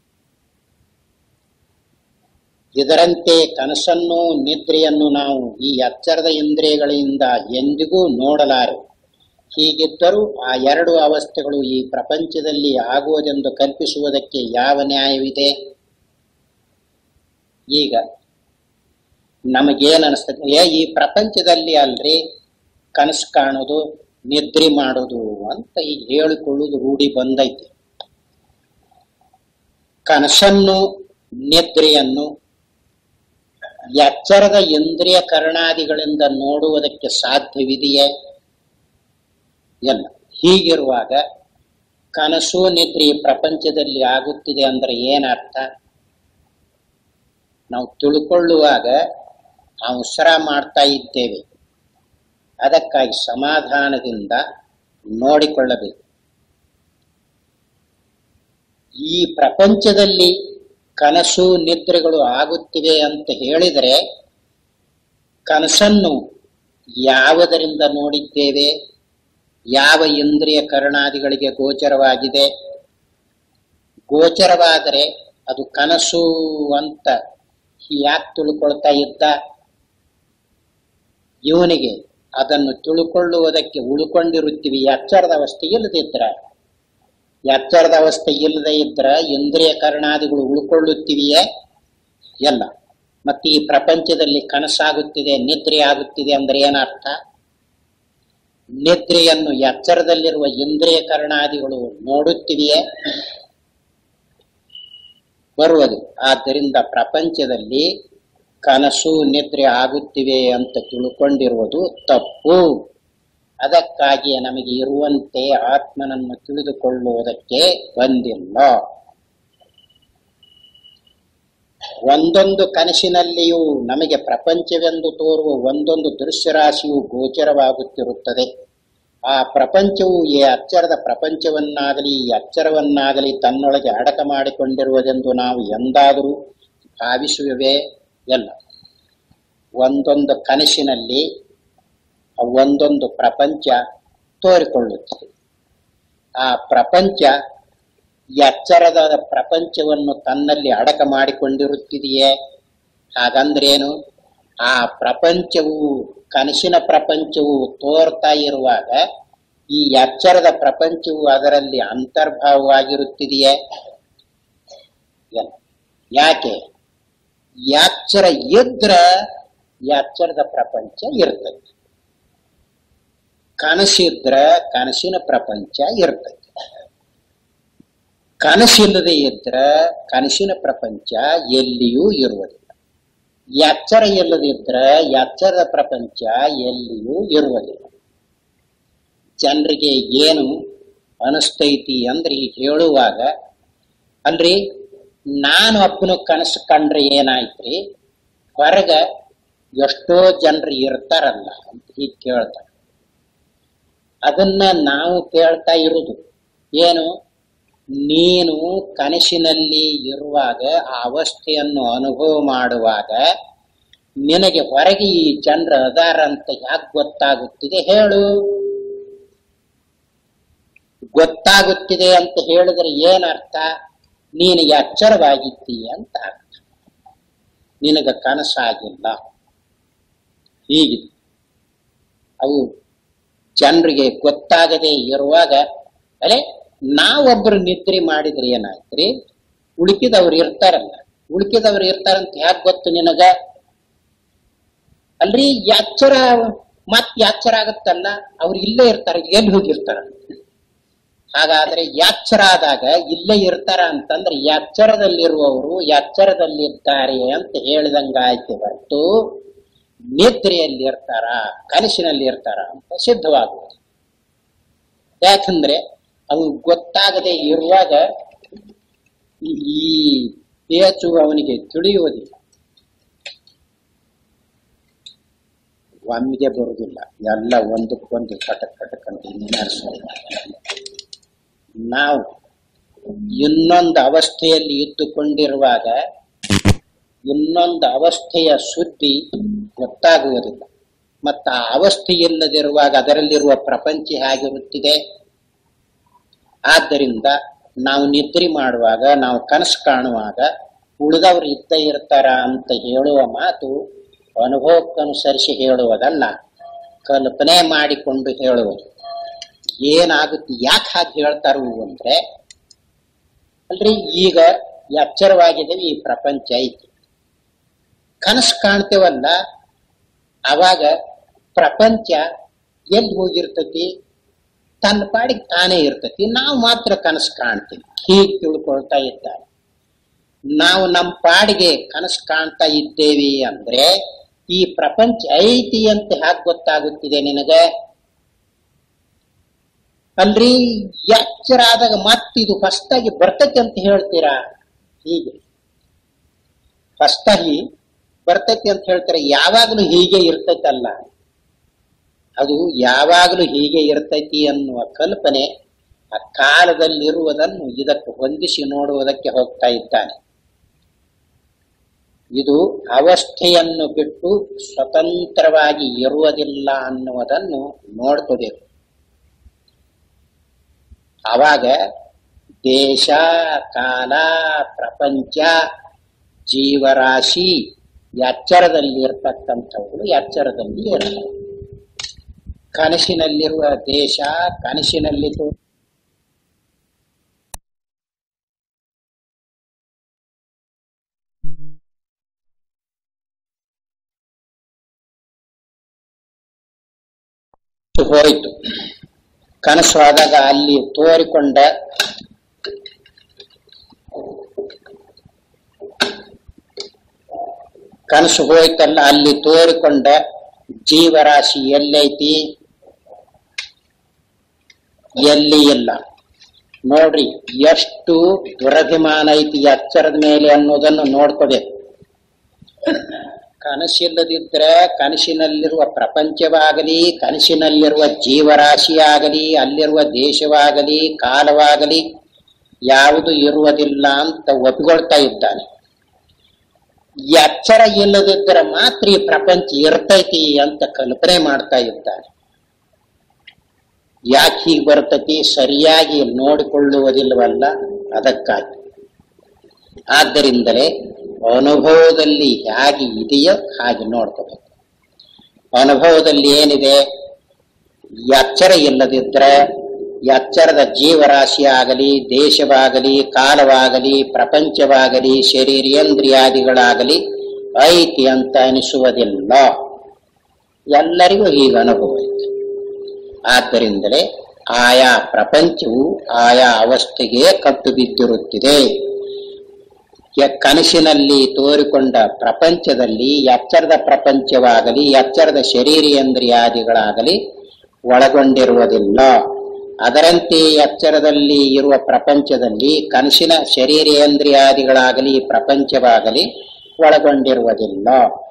[SPEAKER 1] ಇದರಂತೆ ಕನಸನ್ನು ನಿದ್ರೆಯನ್ನು ನಾವು ಈ ಎಚ್ಚರದ ಇಂದ್ರಿಯಗಳಿಂದ ಎಂದಿಗೂ ನೋಡಲಾರೆ ಹೀಗಿದ್ದರೂ ಆ ಎರಡು ಅವಸ್ಥೆಗಳು ಈ ಪ್ರಪಂಚದಲ್ಲಿ ಆಗುವುದೆಂದು ಕಲ್ಪಿಸುವುದಕ್ಕೆ ಯಾವ ನ್ಯಾಯವಿದೆ ಈಗ ನಮಗೇನ್ ಅನಿಸ್ತದೆ ಏ ಈ ಪ್ರಪಂಚದಲ್ಲಿ ಅಲ್ರಿ ಕನಸು ಕಾಣೋದು ನಿದ್ರೆ ಮಾಡೋದು ಅಂತ ಈಗ ಹೇಳಿಕೊಳ್ಳುವುದು ರೂಢಿ ಬಂದೈತಿ ಕನಸನ್ನು ನಿದ್ರೆಯನ್ನು ಎಚ್ಚರದ ಇಂದ್ರಿಯ ಕರ್ಣಾದಿಗಳಿಂದ ನೋಡುವುದಕ್ಕೆ ಸಾಧ್ಯವಿದೆಯೇ ಎಲ್ಲ ಹೀಗಿರುವಾಗ ಕನಸು ನಿದ್ರೆ ಈ ಪ್ರಪಂಚದಲ್ಲಿ ಆಗುತ್ತಿದೆ ಅಂದ್ರೆ ಏನರ್ಥ ನಾವು ತಿಳ್ಕೊಳ್ಳುವಾಗ ಅವಸರ ಮಾಡ್ತಾ ಇದ್ದೇವೆ ಅದಕ್ಕಾಗಿ ಸಮಾಧಾನದಿಂದ ನೋಡಿಕೊಳ್ಳಬೇಕು ಈ ಪ್ರಪಂಚದಲ್ಲಿ ಕನಸು ನಿದ್ರೆಗಳು ಆಗುತ್ತಿವೆ ಅಂತ ಹೇಳಿದರೆ ಕನಸನ್ನು ಯಾವುದರಿಂದ ನೋಡಿದ್ದೇವೆ ಯಾವ ಇಂದ್ರಿಯ ಕರ್ಣಾದಿಗಳಿಗೆ ಗೋಚರವಾಗಿದೆ ಗೋಚರವಾದರೆ ಅದು ಕನಸು ಅಂತ ಯಾಕೆ ತಿಳ್ಕೊಳ್ತಾ ಇದ್ದ ಇವನಿಗೆ ಅದನ್ನು ತಿಳ್ಕೊಳ್ಳುವುದಕ್ಕೆ ಉಳ್ಕೊಂಡಿರುತ್ತೀವಿ ಎಚ್ಚರದ ಅವಸ್ಥೆ ಇಲ್ಲದಿದ್ರ ಎಚ್ಚರದ ಅವಸ್ಥೆ ಇಲ್ಲದೆ ಇದ್ರ ಇಂದ್ರಿಯ ಕರ್ಣಾದಿಗಳು ಉಳ್ಕೊಳ್ಳುತ್ತಿವೆಯೇ ಎಲ್ಲ ಮತ್ತೆ ಈ ಪ್ರಪಂಚದಲ್ಲಿ ಕನಸಾಗುತ್ತಿದೆ ನಿದ್ರೆ ಆಗುತ್ತಿದೆ ಅಂದ್ರೆ ಏನರ್ಥ ನಿದ್ರೆಯನ್ನು ಎಚ್ಚರದಲ್ಲಿರುವ ಇಂದ್ರಿಯ ಕರ್ಣಾದಿಗಳು ನೋಡುತ್ತಿವೆಯೇ ಬರುವುದು ಆದ್ದರಿಂದ ಪ್ರಪಂಚದಲ್ಲಿ ಕನಸು ನಿದ್ರೆ ಆಗುತ್ತಿವೆ ಅಂತ ತಿಳ್ಕೊಂಡಿರುವುದು ತಪ್ಪು ಅದಕ್ಕಾಗಿಯೇ ನಮಗೆ ಇರುವಂತೆ ಆತ್ಮನನ್ನು ತಿಳಿದುಕೊಳ್ಳುವುದಕ್ಕೆ ಬಂದಿಲ್ಲ ಒಂದೊಂದು ಕನಸಿನಲ್ಲಿಯೂ ನಮಗೆ ಪ್ರಪಂಚವೆಂದು ತೋರುವ ಒಂದೊಂದು ದೃಶ್ಯರಾಶಿಯು ಗೋಚರವಾಗುತ್ತಿರುತ್ತದೆ ಆ ಪ್ರಪಂಚವು ಈ ಅಚ್ಚರದ ಪ್ರಪಂಚವನ್ನಾಗಲಿ ಈ ಅಚ್ಚರವನ್ನಾಗಲಿ ತನ್ನೊಳಗೆ ಅಡಕ ಮಾಡಿಕೊಂಡಿರುವುದೆಂದು ನಾವು ಎಂದಾದರೂ ಭಾವಿಸುವೆ ಎಲ್ಲ ಒಂದೊಂದು ಕನಸಿನಲ್ಲಿ ಒಂದೊಂದು ಪ್ರಪಂಚ ತೋರಿಕೊಳ್ಳುತ್ತದೆ ಆ ಪ್ರಪಂಚ ಎಚ್ಚರದ ಪ್ರಪಂಚವನ್ನು ತನ್ನಲ್ಲಿ ಅಡಕ ಮಾಡಿಕೊಂಡಿರುತ್ತಿದೆಯೇ ಹಾಗಂದ್ರೇನು ಆ ಪ್ರಪಂಚವು ಕನಸಿನ ಪ್ರಪಂಚವು ತೋರ್ತಾ ಇರುವಾಗ ಈ ಎಚ್ಚರದ ಪ್ರಪಂಚವು ಅದರಲ್ಲಿ ಅಂತರ್ಭಾವವಾಗಿರುತ್ತಿದೆಯೇ ಇಲ್ಲ. ಯಾಕೆ ಎಚ್ಚರ ಇದ್ರ ಎಚ್ಚರದ ಪ್ರಪಂಚ ಇರ್ತದೆ ಕನಸಿದ್ರ ಕನಸಿನ ಪ್ರಪಂಚ ಇರ್ತದೆ ಕನಸಿಲ್ಲದೆ ಇದ್ರ ಕನಸಿನ ಪ್ರಪಂಚ ಎಲ್ಲಿಯೂ ಇರುವುದಿಲ್ಲ ಎಚ್ಚರ ಇಲ್ಲದಿದ್ರ ಎಚ್ಚರದ ಪ್ರಪಂಚ ಎಲ್ಲಿಯೂ ಇರುವುದಿಲ್ಲ ಜನರಿಗೆ ಏನು ಅನಿಸ್ತೈತಿ ಅಂದ್ರೆ ಈಗ ಹೇಳುವಾಗ ಅಲ್ರಿ ನಾನು ಅಪ್ಪನ ಕನಸು ಕಂಡ್ರೆ ಏನಾಯ್ತ್ರಿ ಹೊರಗ ಎಷ್ಟೋ ಜನರು ಇರ್ತಾರಲ್ಲ ಅಂತ ಹೀಗೆ ಕೇಳ್ತಾರೆ ಅದನ್ನ ನಾವು ಕೇಳ್ತಾ ಇರುದು ಏನು ನೀನು ಕನಸಿನಲ್ಲಿ ಇರುವಾಗ ಆ ಅವಸ್ಥೆಯನ್ನು ಅನುಭವ ಮಾಡುವಾಗ ನಿನಗೆ ಹೊರಗೆ ಈ ಜನರು ಅದಾರ ಅಂತ ಯಾಕೆ ಗೊತ್ತಾಗುತ್ತಿದೆ ಹೇಳು ಗೊತ್ತಾಗುತ್ತಿದೆ ಅಂತ ಹೇಳಿದ್ರೆ ಏನರ್ಥ ನೀನು ಎಚ್ಚರವಾಗಿದ್ದೀ ಅಂತ ಅರ್ಥ ನಿನಗ ಕನಸಾಗಿಲ್ಲ ಹೀಗಿದೆ ಅವು ಜನರಿಗೆ ಗೊತ್ತಾಗದೆ ಇರುವಾಗ ಅಲೆ ನಾವೊಬ್ರು ನಿದ್ರೆ ಮಾಡಿದ್ರೆ ಏನಾಯ್ತ್ರಿ ಉಳುಕಿದವ್ರು ಇರ್ತಾರಲ್ಲ ಉಳುಕಿದವ್ರು ಇರ್ತಾರಂತ ಯಾಕೆ ಗೊತ್ತು ನಿನಗ ಅಲ್ರಿ ಎಚ್ಚರ ಮತ್ ಎಚ್ಚರ ಆಗತ್ತಲ್ಲ ಅವ್ರು ಇಲ್ಲೇ ಇರ್ತಾರೆ ಎಲ್ಲಿ ಹೋಗಿರ್ತಾರ ಹಾಗಾದ್ರೆ ಎಚ್ಚರ ಆದಾಗ ಇಲ್ಲೇ ಇರ್ತಾರ ಅಂತಂದ್ರೆ ಎಚ್ಚರದಲ್ಲಿರುವವರು ಎಚ್ಚರದಲ್ಲಿರ್ತಾರೆ ಅಂತ ಹೇಳಿದಂಗ ಆಯ್ತು ಹೊರತು ನಿದ್ರೆಯಲ್ಲಿ ಇರ್ತಾರ ಕನಸಿನಲ್ಲಿ ಇರ್ತಾರ ಅಂತ ಸಿದ್ಧವಾಗುವುದು ಯಾಕಂದ್ರೆ ಅವು ಗೊತ್ತಾಗದೆ ಇರುವಾಗ ಈ ಪೇಚು ಅವನಿಗೆ ತಿಳಿಯುವುದಿಲ್ಲ ಒಮ್ಮಿಗೆ ಬರುವುದಿಲ್ಲ ಎಲ್ಲ ಒಂದಕ್ಕೊಂದು ಕಟಕ್ ಕಟಕ್ ಅಂತ ನಡೆಸೋದು ನಾವು ಇನ್ನೊಂದು ಅವಸ್ಥೆಯಲ್ಲಿ ಇದ್ದುಕೊಂಡಿರುವಾಗ ಇನ್ನೊಂದು ಅವಸ್ಥೆಯ ಸುದ್ದಿ ಗೊತ್ತಾಗುವುದಿಲ್ಲ ಮತ್ತ ಆ ಅವಸ್ಥೆ ಇಲ್ಲದಿರುವಾಗ ಅದರಲ್ಲಿರುವ ಪ್ರಪಂಚ ಹೇಗಿರುತ್ತಿದೆ ಆದ್ದರಿಂದ ನಾವು ನಿದ್ರೆ ಮಾಡುವಾಗ ನಾವು ಕನಸು ಕಾಣುವಾಗ ಉಳಿದವರು ಇದ್ದ ಇರ್ತಾರ ಅಂತ ಹೇಳುವ ಮಾತು ಅನುಭವಕ್ಕನುಸರಿಸಿ ಹೇಳುವುದಲ್ಲ ಕಲ್ಪನೆ ಮಾಡಿಕೊಂಡು ಹೇಳುವುದು ಏನಾಗುತ್ತೆ ಯಾಕೆ ಹಾಗೆ ಹೇಳ್ತಾರು ಅಂದ್ರೆ ಅಲ್ರಿ ಈಗ ಎಚ್ಚರವಾಗಿದ್ದೇವೆ ಈ ಪ್ರಪಂಚ ಐತಿ ಕನಸು ಕಾಣ್ತೇವಲ್ಲ ಅವಾಗ ಪ್ರಪಂಚ ಎಲ್ಲಿ ಹೋಗಿರ್ತತಿ ತನ್ನ ಪಾಡಿಗೆ ತಾನೇ ಇರ್ತತಿ ನಾವು ಮಾತ್ರ ಕನಸು ಕಾಣ್ತೀವಿ ಹೀಗೆ ತಿಳ್ಕೊಳ್ತಾ ಇದ್ದಾರೆ ನಾವು ನಮ್ಮ ಪಾಡಿಗೆ ಕನಸು ಕಾಣ್ತಾ ಇದ್ದೇವೆ ಅಂದ್ರೆ ಈ ಪ್ರಪಂಚ ಐತಿ ಅಂತ ಹ್ಯಾಕ್ ಗೊತ್ತಾಗುತ್ತಿದೆ ನಿನಗೆ ಅಲ್ರಿ ಎಚ್ಚರ ಆದಾಗ ಮತ್ತಿದು ಫಸ್ಟಾಗಿ ಬರ್ತೈತಿ ಅಂತ ಹೇಳ್ತೀರಾ ಹೀಗೆ ಫಸ್ಟಾಗಿ ಬರ್ತೈತಿ ಅಂತ ಹೇಳ್ತಾರೆ ಯಾವಾಗಲೂ ಹೀಗೆ ಇರ್ತೈತಲ್ಲ ಅದು ಯಾವಾಗಲೂ ಹೀಗೆ ಇರ್ತೈತಿ ಅನ್ನುವ ಕಲ್ಪನೆ ಆ ಕಾಲದಲ್ಲಿರುವುದನ್ನು ಇದಕ್ಕೆ ಹೊಂದಿಸಿ ನೋಡುವುದಕ್ಕೆ ಹೋಗ್ತಾ ಇದ್ದಾನೆ ಇದು ಅವಸ್ಥೆಯನ್ನು ಬಿಟ್ಟು ಸ್ವತಂತ್ರವಾಗಿ ಇರುವುದಿಲ್ಲ ಅನ್ನುವುದನ್ನು ನೋಡ್ಕೋಬೇಕು ಆವಾಗ ದೇಶ ಕಾಲ ಪ್ರಪಂಚ ಜೀವರಾಶಿ ಎಚ್ಚರದಲ್ಲಿ ಇರ್ತಕ್ಕಂಥವುಗಳು ಎಚ್ಚರದಲ್ಲಿ ಇರಲ್ಲ ಕನಸಿನಲ್ಲಿರುವ ದೇಶ ಕನಸಿನಲ್ಲಿ ತೋ- ಹೋಯಿತು ಕನಸು ಆದಾಗ ಅಲ್ಲಿ ತೋರಿಕೊಂಡ ಕನಸು ಹೋಯ್ತಲ್ಲ ಅಲ್ಲಿ ತೋರಿಕೊಂಡ ಜೀವರಾಶಿ ಎಲ್ಲೈತಿ ಎಲ್ಲಿ ಇಲ್ಲ ನೋಡ್ರಿ ಎಷ್ಟು ದುರಭಿಮಾನ ಐತಿ ಎಚ್ಚರದ ಮೇಲೆ ಅನ್ನೋದನ್ನು ನೋಡ್ಕೋಬೇಕು ಕನಸಿಲ್ಲದಿದ್ರೆ ಕನಸಿನಲ್ಲಿರುವ ಪ್ರಪಂಚವಾಗಲಿ ಕನಸಿನಲ್ಲಿರುವ ಜೀವರಾಶಿಯಾಗಲಿ ಅಲ್ಲಿರುವ ದೇಶವಾಗಲಿ ಕಾಲವಾಗಲಿ ಯಾವುದು ಇರುವುದಿಲ್ಲ ಅಂತ ಒಪ್ಪಿಕೊಳ್ತಾ ಇದ್ದಾನೆ ಎಚ್ಚರ ಇಲ್ಲದಿದ್ದರೆ ಮಾತ್ರ ಈ ಪ್ರಪಂಚ ಇರ್ತೈತಿ ಅಂತ ಕಲ್ಪನೆ ಮಾಡ್ತಾ ಇದ್ದಾನೆ ಯಾಕೆ ಹೀಗೆ ಬರ್ತೈತಿ ಸರಿಯಾಗಿ ನೋಡಿಕೊಳ್ಳುವುದಿಲ್ಲವಲ್ಲ ಅದಕ್ಕಾಗಿ ಆದ್ದರಿಂದಲೇ ಅನುಭವದಲ್ಲಿ ಹೇಗೆ ಇದೆಯೋ ಹಾಗೆ ನೋಡ್ಕೋಬೇಕು ಅನುಭವದಲ್ಲಿ ಏನಿದೆ ಎಚ್ಚರ ಇಲ್ಲದಿದ್ರೆ ಎಚ್ಚರದ ಜೀವರಾಶಿ ಆಗಲಿ ದೇಶವಾಗಲಿ ಕಾಲವಾಗಲಿ ಪ್ರಪಂಚವಾಗಲಿ ಶರೀರೇಂದ್ರಿಯಾದಿಗಳಾಗಲಿ ಐತಿ ಅಂತ ಅನಿಸುವುದಿಲ್ಲ ಎಲ್ಲರಿಗೂ ಹೀಗೆ ಅನುಭವ ಐತಿ ಆದ್ದರಿಂದಲೇ ಆಯಾ ಪ್ರಪಂಚವು ಆಯಾ ಅವಸ್ಥೆಗೆ ಕಟ್ಟು ಬಿದ್ದಿರುತ್ತಿದೆ ಯ- ಕನಸಿನಲ್ಲಿ ತೋರಿಕೊಂಡ ಪ್ರಪಂಚದಲ್ಲಿ ಎಚ್ಚರದ ಪ್ರಪಂಚವಾಗಲಿ ಎಚ್ಚರದ ಶರೀರೇಂದ್ರಿಯಾದಿಗಳಾಗಲಿ ಒಳಗೊಂಡಿರುವುದಿಲ್ಲ ಅದರಂತೆ ಎಚ್ಚರದಲ್ಲಿ ಇರುವ ಪ್ರಪಂಚದಲ್ಲಿ ಕನಸಿನ ಶರೀರೇಂದ್ರಿಯಾದಿಗಳಾಗಲಿ ಪ್ರಪಂಚವಾಗಲಿ ಒಳಗೊಂಡಿರುವುದಿಲ್ಲ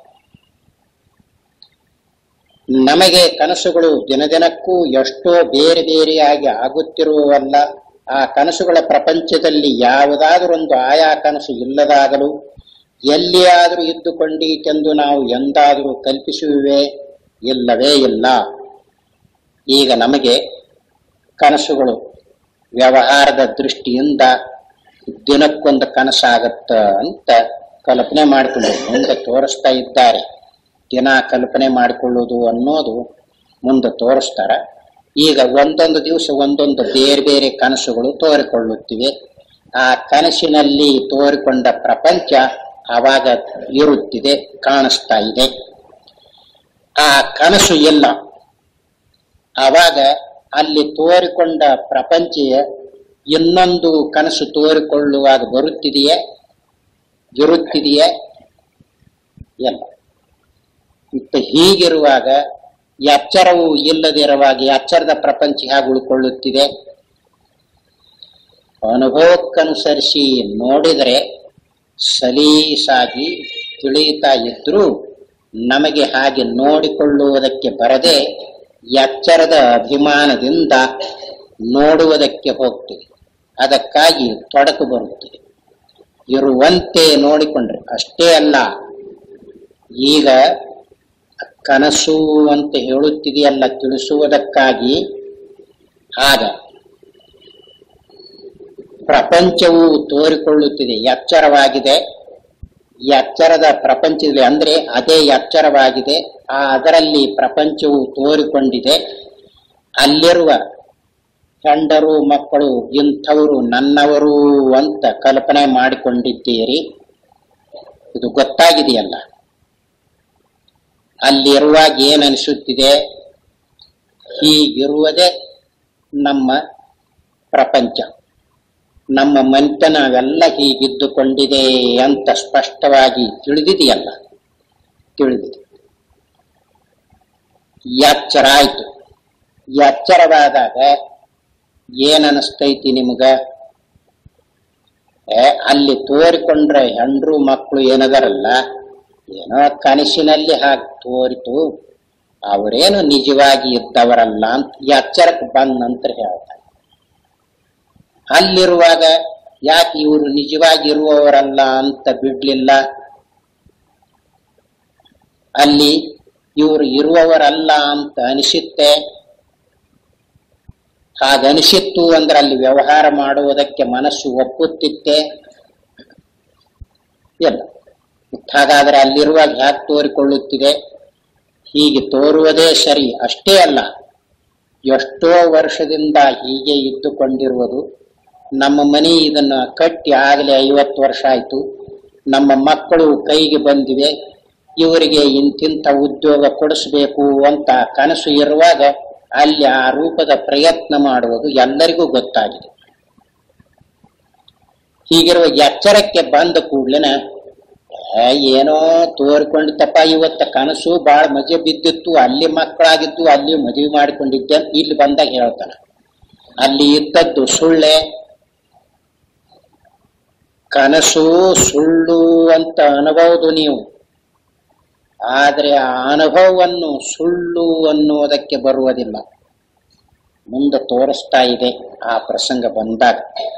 [SPEAKER 1] ನಮಗೆ ಕನಸುಗಳು ದಿನದಿನಕ್ಕೂ ಎಷ್ಟೋ ಬೇರೆ ಬೇರೆಯಾಗಿ ಆಗುತ್ತಿರುವವಲ್ಲ ಆ ಕನಸುಗಳ ಪ್ರಪಂಚದಲ್ಲಿ ಯಾವುದಾದರೊಂದು ಆಯಾ ಕನಸು ಇಲ್ಲದಾಗಲು ಎಲ್ಲಿಯಾದರೂ ಇದ್ದುಕೊಂಡೀತೆಂದು ನಾವು ಎಂದಾದರೂ ಕಲ್ಪಿಸುವೆ ಇಲ್ಲವೇ ಇಲ್ಲ ಈಗ ನಮಗೆ ಕನಸುಗಳು ವ್ಯವಹಾರದ ದೃಷ್ಟಿಯಿಂದ ದಿನಕ್ಕೊಂದು ಕನಸಾಗತ್ತ ಅಂತ ಕಲ್ಪನೆ ಮಾಡಿಕೊಂಡು ಮುಂದೆ ತೋರಿಸ್ತಾ ಇದ್ದಾರೆ ದಿನ ಕಲ್ಪನೆ ಮಾಡಿಕೊಳ್ಳುವುದು ಅನ್ನೋದು ಮುಂದೆ ತೋರಿಸ್ತಾರ ಈಗ ಒಂದೊಂದು ದಿವಸ ಒಂದೊಂದು ಬೇರೆ ಬೇರೆ ಕನಸುಗಳು ತೋರಿಕೊಳ್ಳುತ್ತಿವೆ ಆ ಕನಸಿನಲ್ಲಿ ತೋರಿಕೊಂಡ ಪ್ರಪಂಚ ಆವಾಗ ಇರುತ್ತಿದೆ ಕಾಣಿಸ್ತಾ ಇದೆ ಆ ಕನಸು ಇಲ್ಲ ಆವಾಗ ಅಲ್ಲಿ ತೋರಿಕೊಂಡ ಪ್ರಪಂಚ ಇನ್ನೊಂದು ಕನಸು ತೋರಿಕೊಳ್ಳುವಾಗ ಬರುತ್ತಿದೆಯೇ ಇರುತ್ತಿದೆಯೇ ಇಲ್ಲ ಇತ್ತು ಹೀಗಿರುವಾಗ ಎಚ್ಚರವು ಇಲ್ಲದಿರುವಾಗ ಎಚ್ಚರದ ಪ್ರಪಂಚ ಹೇಗೆ ಉಳ್ಕೊಳ್ಳುತ್ತಿದೆ ಅನುಭವಕ್ಕನುಸರಿಸಿ ನೋಡಿದರೆ ಸಲೀಸಾಗಿ ತಿಳಿಯುತ್ತಾ ಇದ್ರೂ ನಮಗೆ ಹಾಗೆ ನೋಡಿಕೊಳ್ಳುವುದಕ್ಕೆ ಬರದೆ ಎಚ್ಚರದ ಅಭಿಮಾನದಿಂದ ನೋಡುವುದಕ್ಕೆ ಹೋಗ್ತೀವಿ ಅದಕ್ಕಾಗಿ ತೊಡಕು ಬರುತ್ತದೆ ಇರುವಂತೆ ನೋಡಿಕೊಂಡ್ರೆ ಅಷ್ಟೇ ಅಲ್ಲ ಈಗ ಕನಸು ಅಂತ ಹೇಳುತ್ತಿದೆಯಲ್ಲ ತಿಳಿಸುವುದಕ್ಕಾಗಿ ಆಗ ಪ್ರಪಂಚವು ತೋರಿಕೊಳ್ಳುತ್ತಿದೆ ಎಚ್ಚರವಾಗಿದೆ ಎಚ್ಚರದ ಪ್ರಪಂಚದಲ್ಲಿ ಅಂದ್ರೆ ಅದೇ ಎಚ್ಚರವಾಗಿದೆ ಆ ಅದರಲ್ಲಿ ಪ್ರಪಂಚವು ತೋರಿಕೊಂಡಿದೆ ಅಲ್ಲಿರುವ ಗಂಡರು ಮಕ್ಕಳು ಇಂಥವರು ನನ್ನವರು ಅಂತ ಕಲ್ಪನೆ ಮಾಡಿಕೊಂಡಿದ್ದೀರಿ ಇದು ಗೊತ್ತಾಗಿದೆಯಲ್ಲ ಅಲ್ಲಿರುವಾಗ ಏನ್ ಅನಿಸುತ್ತಿದೆ ಹೀಗಿರುವುದೇ ನಮ್ಮ ಪ್ರಪಂಚ ನಮ್ಮ ಮಂಟನ ಅವೆಲ್ಲ ಹೀಗಿದ್ದುಕೊಂಡಿದೆ ಅಂತ ಸ್ಪಷ್ಟವಾಗಿ ತಿಳಿದಿದೆಯಲ್ಲ ತಿಳಿದಿದೆ ಎಚ್ಚರ ಆಯ್ತು ಎಚ್ಚರವಾದಾಗ ಏನನಿಸ್ತೈತಿ ನಿಮಗ ಏ, ಅಲ್ಲಿ ತೋರಿಕೊಂಡ್ರೆ ಹೆಂಡ್ರು ಮಕ್ಕಳು ಏನದಾರಲ್ಲ ಏನೋ ಕನಸಿನಲ್ಲಿ ಹಾಗೆ ತೋರಿತು ಅವರೇನು ನಿಜವಾಗಿ ಇದ್ದವರಲ್ಲ ಅಂತ ಎಚ್ಚರಕ್ಕೆ ಬಂದ ನಂತರ ಹೇಳ್ತಾರೆ ಅಲ್ಲಿರುವಾಗ ಯಾಕೆ ಇವರು ನಿಜವಾಗಿ ಇರುವವರಲ್ಲ ಅಂತ ಬಿಡ್ಲಿಲ್ಲ ಅಲ್ಲಿ ಇವರು ಇರುವವರಲ್ಲ ಅಂತ ಅನಿಸುತ್ತೆ ಹಾಗನಿಸಿತ್ತು ಅಂದ್ರೆ ಅಲ್ಲಿ ವ್ಯವಹಾರ ಮಾಡುವುದಕ್ಕೆ ಮನಸ್ಸು ಒಪ್ಪುತ್ತಿತ್ತೆ ಇಲ್ಲ ಹಾಗಾದ್ರೆ ಅಲ್ಲಿರುವಾಗ ಯಾಕೆ ತೋರಿಕೊಳ್ಳುತ್ತಿದೆ ಹೀಗೆ ತೋರುವುದೇ ಸರಿ ಅಷ್ಟೇ ಅಲ್ಲ ಎಷ್ಟೋ ವರ್ಷದಿಂದ ಹೀಗೆ ಇದ್ದುಕೊಂಡಿರುವುದು ನಮ್ಮ ಮನೆ ಇದನ್ನ ಕಟ್ಟಿ ಆಗಲೇ ಐವತ್ತು ವರ್ಷ ಆಯ್ತು ನಮ್ಮ ಮಕ್ಕಳು ಕೈಗೆ ಬಂದಿವೆ ಇವರಿಗೆ ಇಂತಿಂತ ಉದ್ಯೋಗ ಕೊಡಿಸ್ಬೇಕು ಅಂತ ಕನಸು ಇರುವಾಗ ಅಲ್ಲಿ ಆ ರೂಪದ ಪ್ರಯತ್ನ ಮಾಡುವುದು ಎಲ್ಲರಿಗೂ ಗೊತ್ತಾಗಿದೆ ಹೀಗಿರುವ ಎಚ್ಚರಕ್ಕೆ ಬಂದ ಕೂಡ್ಲೆನ ಏ, ಏನೋ ತೋರ್ಕೊಂಡಿತ್ತಪ್ಪ ಇವತ್ತ ಕನಸು ಬಾಳ ಮಜೆ ಬಿದ್ದಿತ್ತು ಅಲ್ಲಿ ಮಕ್ಕಳಾಗಿದ್ದು ಅಲ್ಲಿ ಮದುವೆ ಮಾಡಿಕೊಂಡಿದ್ದೆ ಅಂತ ಇಲ್ಲಿ ಬಂದಾಗ ಹೇಳ್ತಾನೆ ಅಲ್ಲಿ ಇದ್ದದ್ದು ಸುಳ್ಳೆ ಕನಸು ಸುಳ್ಳು ಅಂತ ಅನ್ಬಹುದು ನೀವು ಆದರೆ ಆ ಅನುಭವವನ್ನು ಸುಳ್ಳು ಅನ್ನುವುದಕ್ಕೆ ಬರುವುದಿಲ್ಲ ಮುಂದೆ ತೋರಿಸ್ತಾ ಇದೆ ಆ ಪ್ರಸಂಗ ಬಂದಾಗ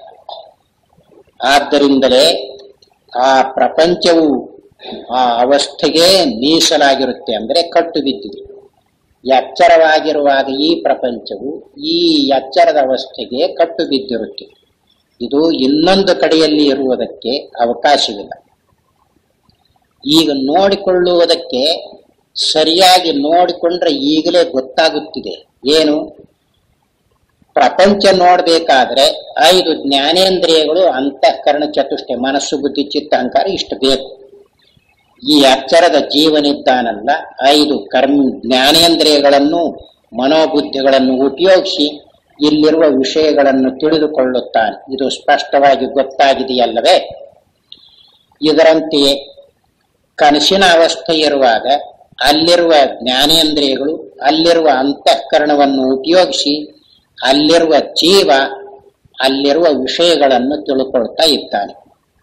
[SPEAKER 1] ಆದ್ದರಿಂದಲೇ ಆ ಪ್ರಪಂಚವು ಆ ಅವಸ್ಥೆಗೆ ಮೀಸಲಾಗಿರುತ್ತೆ ಅಂದ್ರೆ ಕಟ್ಟು ಬಿದ್ದಿದೆ ಎಚ್ಚರವಾಗಿರುವಾಗ ಈ ಪ್ರಪಂಚವು ಈ ಎಚ್ಚರದ ಅವಸ್ಥೆಗೆ ಕಟ್ಟು ಬಿದ್ದಿರುತ್ತೆ ಇದು ಇನ್ನೊಂದು ಕಡೆಯಲ್ಲಿ ಇರುವುದಕ್ಕೆ ಅವಕಾಶವಿಲ್ಲ ಈಗ ನೋಡಿಕೊಳ್ಳುವುದಕ್ಕೆ ಸರಿಯಾಗಿ ನೋಡಿಕೊಂಡ್ರೆ ಈಗಲೇ ಗೊತ್ತಾಗುತ್ತಿದೆ ಏನು ಪ್ರಪಂಚ ನೋಡ್ಬೇಕಾದ್ರೆ ಐದು ಜ್ಞಾನೇಂದ್ರಿಯಗಳು ಅಂತಃಕರಣ ಚತುಷ್ಟಯ ಮನಸ್ಸು ಬುದ್ಧಿ ಚಿತ್ತ ಅಹಂಕಾರ ಇಷ್ಟು ಬೇಕು ಈ ಅಕ್ಷರದ ಜೀವನಿದ್ದಾನಲ್ಲ ಐದು ಕರ್ಮ ಜ್ಞಾನೇಂದ್ರಿಯಗಳನ್ನು ಮನೋಬುದ್ಧಿಗಳನ್ನು ಉಪಯೋಗಿಸಿ ಇಲ್ಲಿರುವ ವಿಷಯಗಳನ್ನು ತಿಳಿದುಕೊಳ್ಳುತ್ತಾನೆ ಇದು ಸ್ಪಷ್ಟವಾಗಿ ಗೊತ್ತಾಗಿದೆಯಲ್ಲವೇ ಇದರಂತೆಯೇ ಕನಸಿನ ಅವಸ್ಥೆ ಇರುವಾಗ ಅಲ್ಲಿರುವ ಜ್ಞಾನೇಂದ್ರಿಯಗಳು ಅಲ್ಲಿರುವ ಅಂತಃಕರಣವನ್ನು ಉಪಯೋಗಿಸಿ ಅಲ್ಲಿರುವ ಜೀವ ಅಲ್ಲಿರುವ ವಿಷಯಗಳನ್ನು ತಿಳ್ಕೊಳ್ತಾ ಇದ್ದಾನೆ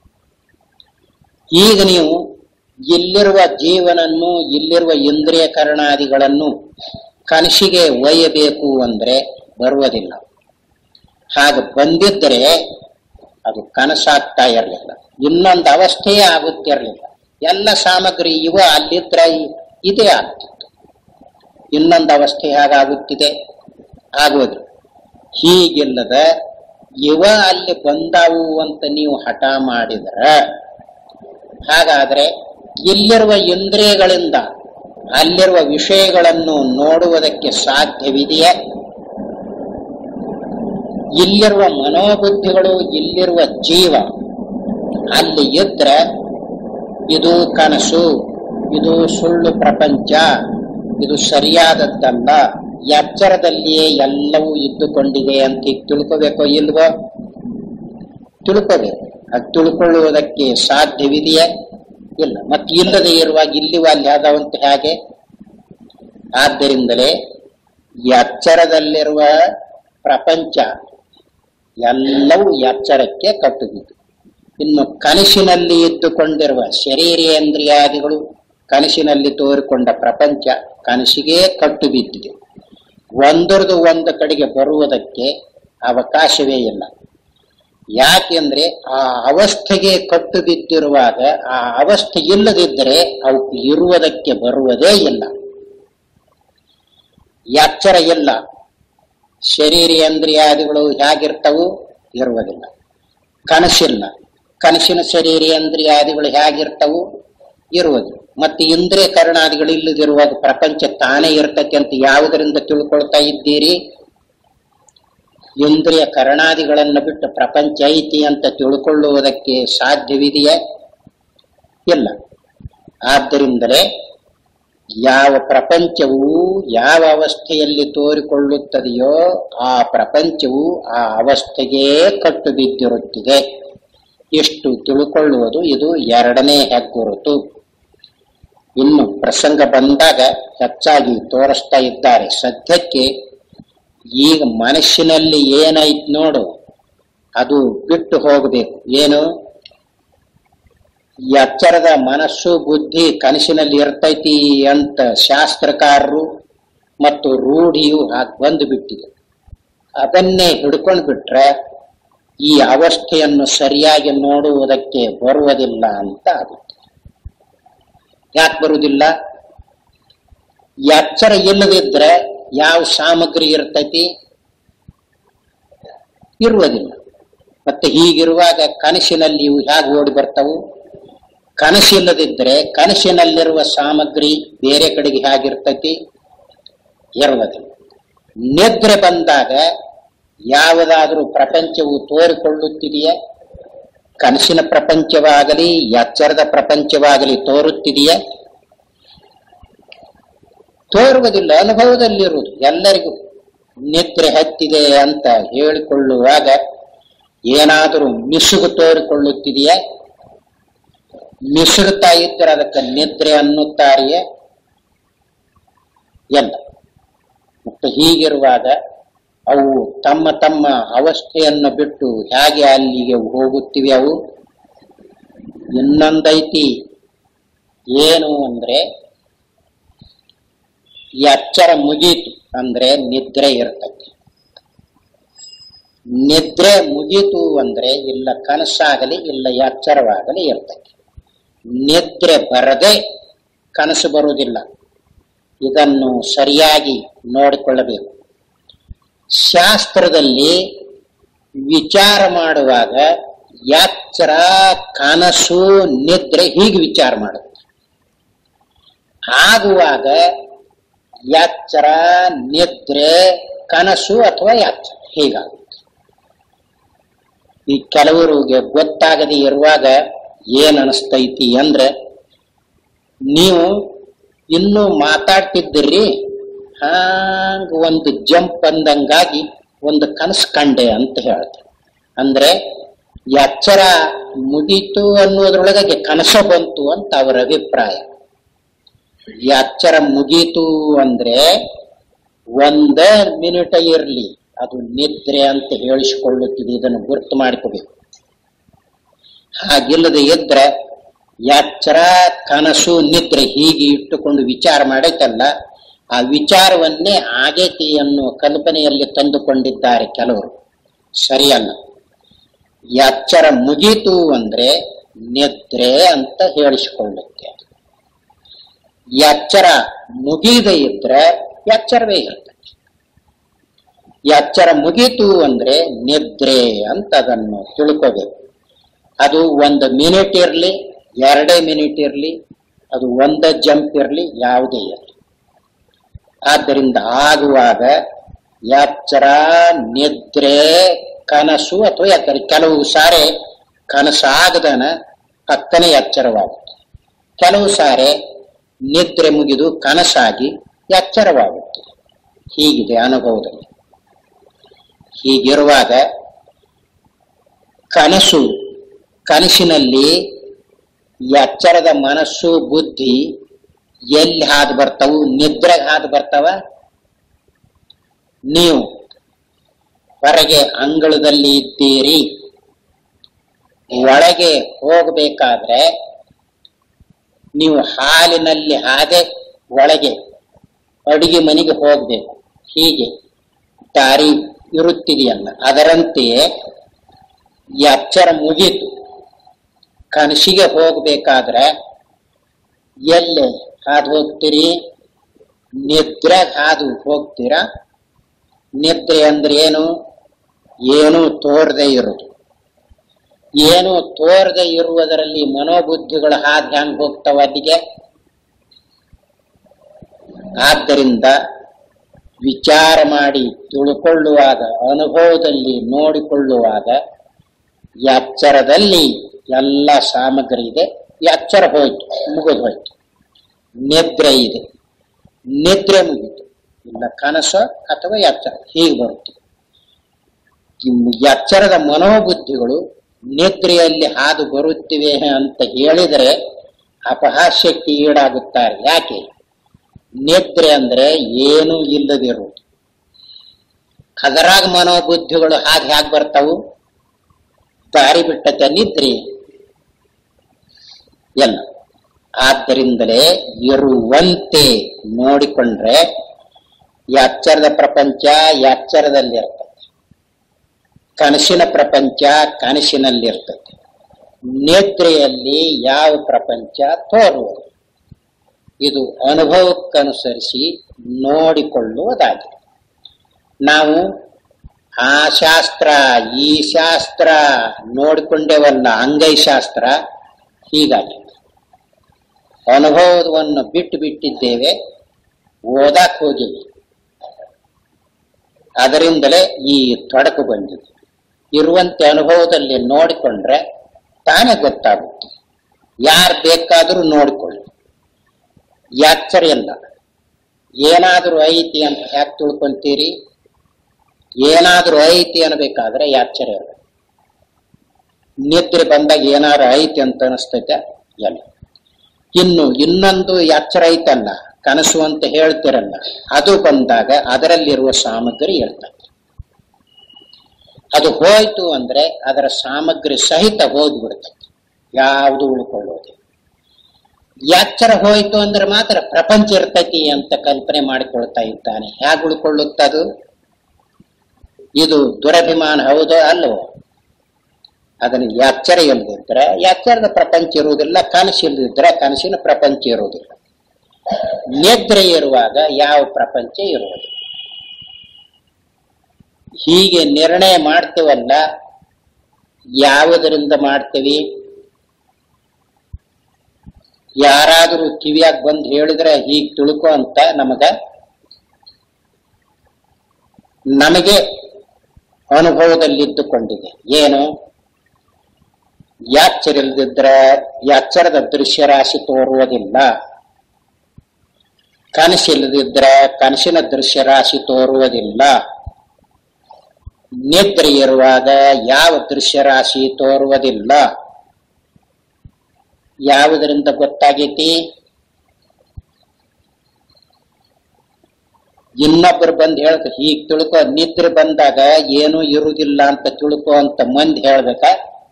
[SPEAKER 1] ಈಗ ನೀವು ಇಲ್ಲಿರುವ ಜೀವನನ್ನು ಇಲ್ಲಿರುವ ಇಂದ್ರಿಯ ಕರಣಾದಿಗಳನ್ನು ಕನಸಿಗೆ ಒಯ್ಯಬೇಕು ಅಂದ್ರೆ ಬರುವುದಿಲ್ಲ ಹಾಗೆ ಬಂದಿದ್ದರೆ ಅದು ಕನಸಾಗ್ತಾ ಇರಲಿಲ್ಲ ಇನ್ನೊಂದು ಅವಸ್ಥೆಯೇ ಆಗುತ್ತಿರಲಿಲ್ಲ ಎಲ್ಲ ಸಾಮಗ್ರಿ ಇವ ಅಲ್ಲಿದ್ರೆ ಇ- ಇದೇ ಆಗ್ತಿತ್ತು ಇನ್ನೊಂದು ಅವಸ್ಥೆ ಹೇಗಾಗುತ್ತಿದೆ ಆಗೋದು ಹೀಗಿಲ್ಲದ ಇವ ಅಲ್ಲಿ ಬಂದಾವು ಅಂತ ನೀವು ಹಠ ಮಾಡಿದ್ರ ಹಾಗಾದ್ರೆ ಇಲ್ಲಿರುವ ಇಂದ್ರಿಯಗಳಿಂದ ಅಲ್ಲಿರುವ ವಿಷಯಗಳನ್ನು ನೋಡುವುದಕ್ಕೆ ಸಾಧ್ಯವಿದೆಯೇ ಇಲ್ಲಿರುವ ಮನೋಬುದ್ಧಿಗಳು ಇಲ್ಲಿರುವ ಜೀವ ಅಲ್ಲಿ ಇದ್ರೆ ಇದು ಕನಸು ಇದು ಸುಳ್ಳು ಪ್ರಪಂಚ ಇದು ಸರಿಯಾದದ್ದಲ್ಲ ಎಚ್ಚರದಲ್ಲಿಯೇ ಎಲ್ಲವೂ ಇದ್ದುಕೊಂಡಿದೆ ಅಂತ ಈಗ ತಿಳ್ಕೋಬೇಕೋ ಇಲ್ವೋ ತಿಳ್ಕೋಬೇಕು ಅದು ತಿಳ್ಕೊಳ್ಳುವುದಕ್ಕೆ ಸಾಧ್ಯವಿದೆಯೇ ಇಲ್ಲ ಮತ್ತೆ ಇಲ್ಲದೆ ಇರುವಾಗ ಇಲ್ಲಿ ಅಲ್ಲಿ ಆದವಂತ ಹೇಗೆ ಆದ್ದರಿಂದಲೇ ಎಚ್ಚರದಲ್ಲಿರುವ ಪ್ರಪಂಚ ಎಲ್ಲವೂ ಎಚ್ಚರಕ್ಕೆ ಕಟ್ಟುಬಿದ್ದು ಇನ್ನು ಕನಸಿನಲ್ಲಿ ಇದ್ದುಕೊಂಡಿರುವ ಶರೀರೇಂದ್ರಿಯಾದಿಗಳು ಕನಸಿನಲ್ಲಿ ತೋರಿಕೊಂಡ ಪ್ರಪಂಚ ಕನಸಿಗೆ ಕಟ್ಟು ಬಿದ್ದಿದೆ ಒಂದರದು ಒಂದು ಕಡೆಗೆ ಬರುವುದಕ್ಕೆ ಅವಕಾಶವೇ ಇಲ್ಲ ಯಾಕೆಂದ್ರೆ ಆ ಅವಸ್ಥೆಗೆ ಕಟ್ಟು ಬಿದ್ದಿರುವಾಗ ಆ ಅವಸ್ಥೆ ಇಲ್ಲದಿದ್ದರೆ ಅವಕ್ಕೆ ಇರುವುದಕ್ಕೆ ಬರುವುದೇ ಇಲ್ಲ ಎಚ್ಚರ ಇಲ್ಲ ಶರೀರೇಂದ್ರಿಯಾದಿಗಳು ಹೇಗಿರ್ತವು ಇರುವುದಿಲ್ಲ ಕನಸಿಲ್ಲ ಕನಸಿನ ಶರೀರೇಂದ್ರಿಯಾದಿಗಳು ಹೇಗಿರ್ತವು ಇರುವುದು ಮತ್ತೆ ಇಂದ್ರಿಯ ಕರ್ಣಾದಿಗಳು ಇಲ್ಲದಿರುವಾಗ ಪ್ರಪಂಚ ತಾನೇ ಇರ್ತೈತೆ ಅಂತ ಯಾವುದರಿಂದ ತಿಳ್ಕೊಳ್ತಾ ಇದ್ದೀರಿ ಇಂದ್ರಿಯ ಕರ್ಣಾದಿಗಳನ್ನು ಬಿಟ್ಟು ಪ್ರಪಂಚ ಐತಿ ಅಂತ ತಿಳ್ಕೊಳ್ಳುವುದಕ್ಕೆ ಸಾಧ್ಯವಿದೆಯೇ ಇಲ್ಲ ಆದ್ದರಿಂದಲೇ ಯಾವ ಪ್ರಪಂಚವು ಯಾವ ಅವಸ್ಥೆಯಲ್ಲಿ ತೋರಿಕೊಳ್ಳುತ್ತದೆಯೋ ಆ ಪ್ರಪಂಚವು ಆ ಅವಸ್ಥೆಗೆ ಕಟ್ಟು ಬಿದ್ದಿರುತ್ತಿದೆ ಇಷ್ಟು ತಿಳ್ಕೊಳ್ಳುವುದು ಇದು ಎರಡನೇ ಹೆಗ್ಗುರುತು ಇನ್ನು ಪ್ರಸಂಗ ಬಂದಾಗ ಹೆಚ್ಚಾಗಿ ತೋರಿಸ್ತಾ ಇದ್ದಾರೆ ಸದ್ಯಕ್ಕೆ ಈಗ ಮನಸ್ಸಿನಲ್ಲಿ ಏನೈತ್ ನೋಡು ಅದು ಬಿಟ್ಟು ಹೋಗಬೇಕು ಏನು ಎಚ್ಚರದ ಮನಸ್ಸು ಬುದ್ಧಿ ಕನಸಿನಲ್ಲಿ ಇರ್ತೈತಿ ಅಂತ ಶಾಸ್ತ್ರಕಾರರು ಮತ್ತು ರೂಢಿಯು ಹಾಗೆ ಬಂದು ಬಿಟ್ಟಿದೆ ಅದನ್ನೇ ಹಿಡ್ಕೊಂಡು ಬಿಟ್ರೆ ಈ ಅವಸ್ಥೆಯನ್ನು ಸರಿಯಾಗಿ ನೋಡುವುದಕ್ಕೆ ಬರುವುದಿಲ್ಲ ಅಂತ ಆಗುತ್ತೆ ಯಾಕೆ ಬರುವುದಿಲ್ಲ ಎಚ್ಚರ ಇಲ್ಲದಿದ್ರೆ ಯಾವ ಸಾಮಗ್ರಿ ಇರ್ತೈತಿ ಇರುವುದಿಲ್ಲ ಮತ್ತೆ ಹೀಗಿರುವಾಗ ಕನಸಿನಲ್ಲಿ ಇವು ಹೇಗೆ ಓಡಿ ಬರ್ತಾವು ಕನಸಿಲ್ಲದಿದ್ರೆ ಕನಸಿನಲ್ಲಿರುವ ಸಾಮಗ್ರಿ ಬೇರೆ ಕಡೆಗೆ ಹೇಗಿರ್ತೈತಿ ಇರುವುದಿಲ್ಲ ನಿದ್ರೆ ಬಂದಾಗ ಯಾವುದಾದ್ರೂ ಪ್ರಪಂಚವು ತೋರಿಕೊಳ್ಳುತ್ತಿದೆಯೇ ಕನಸಿನ ಪ್ರಪಂಚವಾಗಲಿ ಎಚ್ಚರದ ಪ್ರಪಂಚವಾಗಲಿ ತೋರುತ್ತಿದೆಯೇ ತೋರುವುದಿಲ್ಲ ಅನುಭವದಲ್ಲಿರುವುದು ಎಲ್ಲರಿಗೂ ನಿದ್ರೆ ಹತ್ತಿದೆ ಅಂತ ಹೇಳಿಕೊಳ್ಳುವಾಗ ಏನಾದರೂ ಮಿಸುಗು ತೋರಿಕೊಳ್ಳುತ್ತಿದೆಯೇ ಮಿಸುಗುತ್ತಾ ಇದ್ದರೆ ಅದಕ್ಕೆ ನಿದ್ರೆ ಅನ್ನುತ್ತಾರೆಯೇ ಎಲ್ಲ ಮತ್ತು ಹೀಗಿರುವಾಗ ಅವು ತಮ್ಮ ತಮ್ಮ ಅವಸ್ಥೆಯನ್ನು ಬಿಟ್ಟು ಹೇಗೆ ಅಲ್ಲಿಗೆ ಹೋಗುತ್ತಿವೆ ಅವು ಇನ್ನೊಂದೈತಿ ಏನು ಅಂದ್ರೆ ಈ ಅಚ್ಚರ ಮುಗೀತು ಅಂದ್ರೆ ನಿದ್ರೆ ಇರ್ತೈತಿ ನಿದ್ರೆ ಮುಗೀತು ಅಂದ್ರೆ ಇಲ್ಲ ಕನಸಾಗಲಿ ಇಲ್ಲ ಎಚ್ಚರವಾಗಲಿ ಇರ್ತೈತಿ ನಿದ್ರೆ ಬರದೆ ಕನಸು ಬರುವುದಿಲ್ಲ ಇದನ್ನು ಸರಿಯಾಗಿ ನೋಡಿಕೊಳ್ಳಬೇಕು ಶಾಸ್ತ್ರದಲ್ಲಿ ವಿಚಾರ ಮಾಡುವಾಗ ಎಚ್ಚರ ಕನಸು ನಿದ್ರೆ ಹೀಗೆ ವಿಚಾರ ಮಾಡುತ್ತೆ ಆಗುವಾಗ ಎಚ್ಚರ ನಿದ್ರೆ ಕನಸು ಅಥವಾ ಎಚ್ಚರ ಹೀಗಾಗುತ್ತೆ ಈ ಕೆಲವರಿಗೆ ಗೊತ್ತಾಗದೆ ಇರುವಾಗ ಏನ್ ಅನಿಸ್ತೈತಿ ಅಂದ್ರೆ ನೀವು ಇನ್ನೂ ಮಾತಾಡ್ತಿದ್ದೀರಿ ಹಾಂಗ ಒಂದು ಜಂಪ್ ಅಂದಂಗಾಗಿ ಒಂದು ಕನಸು ಕಂಡೆ ಅಂತ ಹೇಳ್ತಾರೆ ಅಂದ್ರೆ ಎಚ್ಚರ ಮುಗೀತು ಅನ್ನೋದ್ರೊಳಗೆ ಕನಸ ಬಂತು ಅಂತ ಅವರ ಅಭಿಪ್ರಾಯ ಎಚ್ಚರ ಮುಗೀತು ಅಂದ್ರೆ ಒಂದ ಮಿನಿಟ ಇರ್ಲಿ ಅದು ನಿದ್ರೆ ಅಂತ ಹೇಳಿಸಿಕೊಳ್ಳುತ್ತಿದೆ ಇದನ್ನು ಗುರುತು ಮಾಡಿಕೋಬೇಕು ಹಾಗಿಲ್ಲದೆ ಇದ್ರೆ ಎಚ್ಚರ ಕನಸು ನಿದ್ರೆ ಹೀಗೆ ಇಟ್ಟುಕೊಂಡು ವಿಚಾರ ಮಾಡೈತಲ್ಲ ಆ ವಿಚಾರವನ್ನೇ ಆಗೇತಿ ಅನ್ನುವ ಕಲ್ಪನೆಯಲ್ಲಿ ತಂದುಕೊಂಡಿದ್ದಾರೆ ಕೆಲವರು ಸರಿಯಲ್ಲ ಎಚ್ಚರ ಮುಗೀತು ಅಂದ್ರೆ ನಿದ್ರೆ ಅಂತ ಹೇಳಿಸಿಕೊಳ್ಳುತ್ತೆ ಎಚ್ಚರ ಮುಗಿದೇ ಇದ್ರೆ ಎಚ್ಚರವೇ ಇರ್ತದೆ ಎಚ್ಚರ ಮುಗೀತು ಅಂದ್ರೆ ನಿದ್ರೆ ಅಂತ ಅದನ್ನು ತಿಳ್ಕೋಬೇಕು ಅದು ಒಂದು ಮಿನಿಟ್ ಇರಲಿ ಎರಡೇ ಮಿನಿಟ್ ಇರಲಿ ಅದು ಒಂದ ಜಂಪ್ ಇರಲಿ ಯಾವುದೇ ಇರಲಿ ಆದ್ದರಿಂದ ಆಗುವಾಗ ಎಚ್ಚರ ನಿದ್ರೆ ಕನಸು ಅಥವಾ ಎಚ್ಚರ ಕೆಲವು ಸಾರಿ ಕನಸಾಗದನ ಪಕ್ಕನೆ ಎಚ್ಚರವಾಗುತ್ತೆ ಕೆಲವು ಸಾರಿ ನಿದ್ರೆ ಮುಗಿದು ಕನಸಾಗಿ ಎಚ್ಚರವಾಗುತ್ತೆ ಹೀಗಿದೆ ಅನುಭವದಲ್ಲಿ ಹೀಗಿರುವಾಗ ಕನಸು ಕನಸಿನಲ್ಲಿ ಎಚ್ಚರದ ಮನಸ್ಸು ಬುದ್ಧಿ ಎಲ್ಲಿ ಹಾದು ಬರ್ತಾವು ನಿದ್ರೆಗೆ ಹಾದು ಬರ್ತಾವ ನೀವು ಹೊರಗೆ ಅಂಗಳದಲ್ಲಿ ಇದ್ದೀರಿ ಒಳಗೆ ಹೋಗಬೇಕಾದ್ರೆ ನೀವು ಹಾಲಿನಲ್ಲಿ ಹಾದೆ ಒಳಗೆ ಅಡಿಗೆ ಮನೆಗೆ ಹೋಗ್ಬೇಕು ಹೀಗೆ ದಾರಿ ಇರುತ್ತಿದೆಯಲ್ಲ ಅದರಂತೆಯೇ ಈ ಅಕ್ಷರ ಮುಗೀತು ಕನಸಿಗೆ ಹೋಗ್ಬೇಕಾದ್ರೆ ಎಲ್ಲಿ ಹಾದು ಹೋಗ್ತೀರಿ ನಿದ್ರೆ ಹಾದು ಹೋಗ್ತೀರಾ ನಿದ್ರೆ ಅಂದ್ರೆ ಏನು ಏನು ತೋರದೆ ಇರುವುದು ಏನು ತೋರದೆ ಇರುವುದರಲ್ಲಿ ಮನೋಬುದ್ಧಿಗಳ ಹಾದಿ ಹೆಂಗ್ ಹೋಗ್ತಾವ ಅಲ್ಲಿಗೆ ಆದ್ದರಿಂದ ವಿಚಾರ ಮಾಡಿ ತಿಳ್ಕೊಳ್ಳುವಾಗ ಅನುಭವದಲ್ಲಿ ನೋಡಿಕೊಳ್ಳುವಾಗ ಎಚ್ಚರದಲ್ಲಿ ಎಲ್ಲ ಸಾಮಗ್ರಿ ಇದೆ ಎಚ್ಚರ ಹೋಯ್ತು ಮುಗಿದು ಹೋಯ್ತು ನಿದ್ರೆ ಇದೆ ನಿದ್ರೆ ಮುಗಿತು ಇಲ್ಲ ಕನಸ ಅಥವಾ ಎಚ್ಚರ ಹೀಗೆ ಬರುತ್ತೆ ಈ ಎಚ್ಚರದ ಮನೋಬುದ್ಧಿಗಳು ನಿದ್ರೆಯಲ್ಲಿ ಹಾದು ಬರುತ್ತಿವೆ ಅಂತ ಹೇಳಿದರೆ ಅಪಹಾಸ್ಯಕ್ಕೆ ಈಡಾಗುತ್ತಾರೆ ಯಾಕೆ ನಿದ್ರೆ ಅಂದ್ರೆ ಏನೂ ಇಲ್ಲದಿರುವುದು ಅದರಾಗ ಮನೋಬುದ್ಧಿಗಳು ಹಾಗೆ ಹೇಗೆ ಬರ್ತಾವು ದಾರಿ ಬಿಟ್ಟತೆ ನಿದ್ರೆ ಎಲ್ಲ ಆದ್ದರಿಂದಲೇ ಇರುವಂತೆ ನೋಡಿಕೊಂಡ್ರೆ ಎಚ್ಚರದ ಪ್ರಪಂಚ ಎಚ್ಚರದಲ್ಲಿರ್ತದೆ ಕನಸಿನ ಪ್ರಪಂಚ ಕನಸಿನಲ್ಲಿರ್ತದೆ ನಿದ್ರೆಯಲ್ಲಿ ಯಾವ ಪ್ರಪಂಚ ತೋರುವುದು ಇದು ಅನುಭವಕ್ಕನುಸರಿಸಿ ನೋಡಿಕೊಳ್ಳುವುದಾಗಿದೆ ನಾವು ಆ ಶಾಸ್ತ್ರ ಈ ಶಾಸ್ತ್ರ ನೋಡಿಕೊಂಡೇವಲ್ಲ ಅಂಗೈ ಶಾಸ್ತ್ರ ಹೀಗಾಗಿ ಅನುಭವವನ್ನು ಬಿಟ್ಟು ಬಿಟ್ಟಿದ್ದೇವೆ ಓದಾಕ್ ಹೋಗಿವಿ ಅದರಿಂದಲೇ ಈ ತೊಡಕು ಬಂದಿದೆ ಇರುವಂತೆ ಅನುಭವದಲ್ಲಿ ನೋಡಿಕೊಂಡ್ರೆ ತಾನೇ ಗೊತ್ತಾಗುತ್ತೆ ಯಾರು ಬೇಕಾದರೂ ನೋಡಿಕೊಳ್ಳಿ ಎಚ್ಚರ ಇಲ್ಲ ಏನಾದರೂ ಐತಿ ಅಂತ ಯಾಕೆ ತಿಳ್ಕೊಂತೀರಿ ಏನಾದರೂ ಐತಿ ಅನ್ಬೇಕಾದ್ರೆ ಎಚ್ಚರ ಇಲ್ಲ ನಿದ್ರೆ ಬಂದಾಗ ಏನಾದ್ರು ಐತಿ ಅಂತ ಅನಿಸ್ತೈತೆ ಎಲ್ಲ ಇನ್ನು ಇನ್ನೊಂದು ಎಚ್ಚರ ಐತಲ್ಲ ಕನಸು ಅಂತ ಹೇಳ್ತಿರಲ್ಲ ಅದು ಬಂದಾಗ ಅದರಲ್ಲಿರುವ ಸಾಮಗ್ರಿ ಇರ್ತದೆ ಅದು ಹೋಯ್ತು ಅಂದ್ರೆ ಅದರ ಸಾಮಗ್ರಿ ಸಹಿತ ಹೋಗ್ಬಿಡ್ತದೆ ಯಾವುದು ಉಳ್ಕೊಳ್ಳೋದು ಎಚ್ಚರ ಹೋಯ್ತು ಅಂದ್ರೆ ಮಾತ್ರ ಪ್ರಪಂಚ ಇರ್ತೈತಿ ಅಂತ ಕಲ್ಪನೆ ಮಾಡಿಕೊಳ್ತಾ ಇದ್ದಾನೆ ಹೇಗೆ ಉಳ್ಕೊಳ್ಳುತ್ತದು ಇದು ದುರಭಿಮಾನ ಹೌದೋ ಅಲ್ಲವೋ ಅದನ್ನು ಎಚ್ಚರ ಇಲ್ಲದಿದ್ರೆ ಎಚ್ಚರದ ಪ್ರಪಂಚ ಇರುವುದಿಲ್ಲ ಕನಸು ಇಲ್ಲದಿದ್ರೆ ಕನಸಿನ ಪ್ರಪಂಚ ಇರುವುದಿಲ್ಲ ನಿದ್ರೆ ಇರುವಾಗ ಯಾವ ಪ್ರಪಂಚ ಇರುವುದಿಲ್ಲ ಹೀಗೆ ನಿರ್ಣಯ ಮಾಡ್ತೇವಲ್ಲ ಯಾವುದರಿಂದ ಮಾಡ್ತೇವಿ ಯಾರಾದರೂ ಕಿವಿಯಾಗ ಬಂದು ಹೇಳಿದ್ರೆ ಹೀಗೆ ತಿಳ್ಕೊ ಅಂತ ನಮಗ ನಮಗೆ ಅನುಭವದಲ್ಲಿದ್ದುಕೊಂಡಿದೆ ಏನು ಯಾಚ್ಚರಿಲ್ದಿದ್ರೆ ಎಚ್ಚರದ ದೃಶ್ಯ ರಾಶಿ ತೋರುವುದಿಲ್ಲ ಕನಸಿಲ್ಲದಿದ್ರೆ ಕನಸಿನ ದೃಶ್ಯ ರಾಶಿ ತೋರುವುದಿಲ್ಲ ನಿದ್ರೆ ಇರುವಾಗ ಯಾವ ದೃಶ್ಯ ರಾಶಿ ತೋರುವುದಿಲ್ಲ ಯಾವುದರಿಂದ ಗೊತ್ತಾಗೈತಿ ಇನ್ನೊಬ್ಬರು ಬಂದು ಹೇಳ್ಕ ಹೀಗ್ ತಿಳ್ಕೊ ನಿದ್ರೆ ಬಂದಾಗ ಏನೂ ಇರುವುದಿಲ್ಲ ಅಂತ ತಿಳ್ಕೊ ಅಂತ ಮಂದಿ ಹೇಳ್ಬೇಕ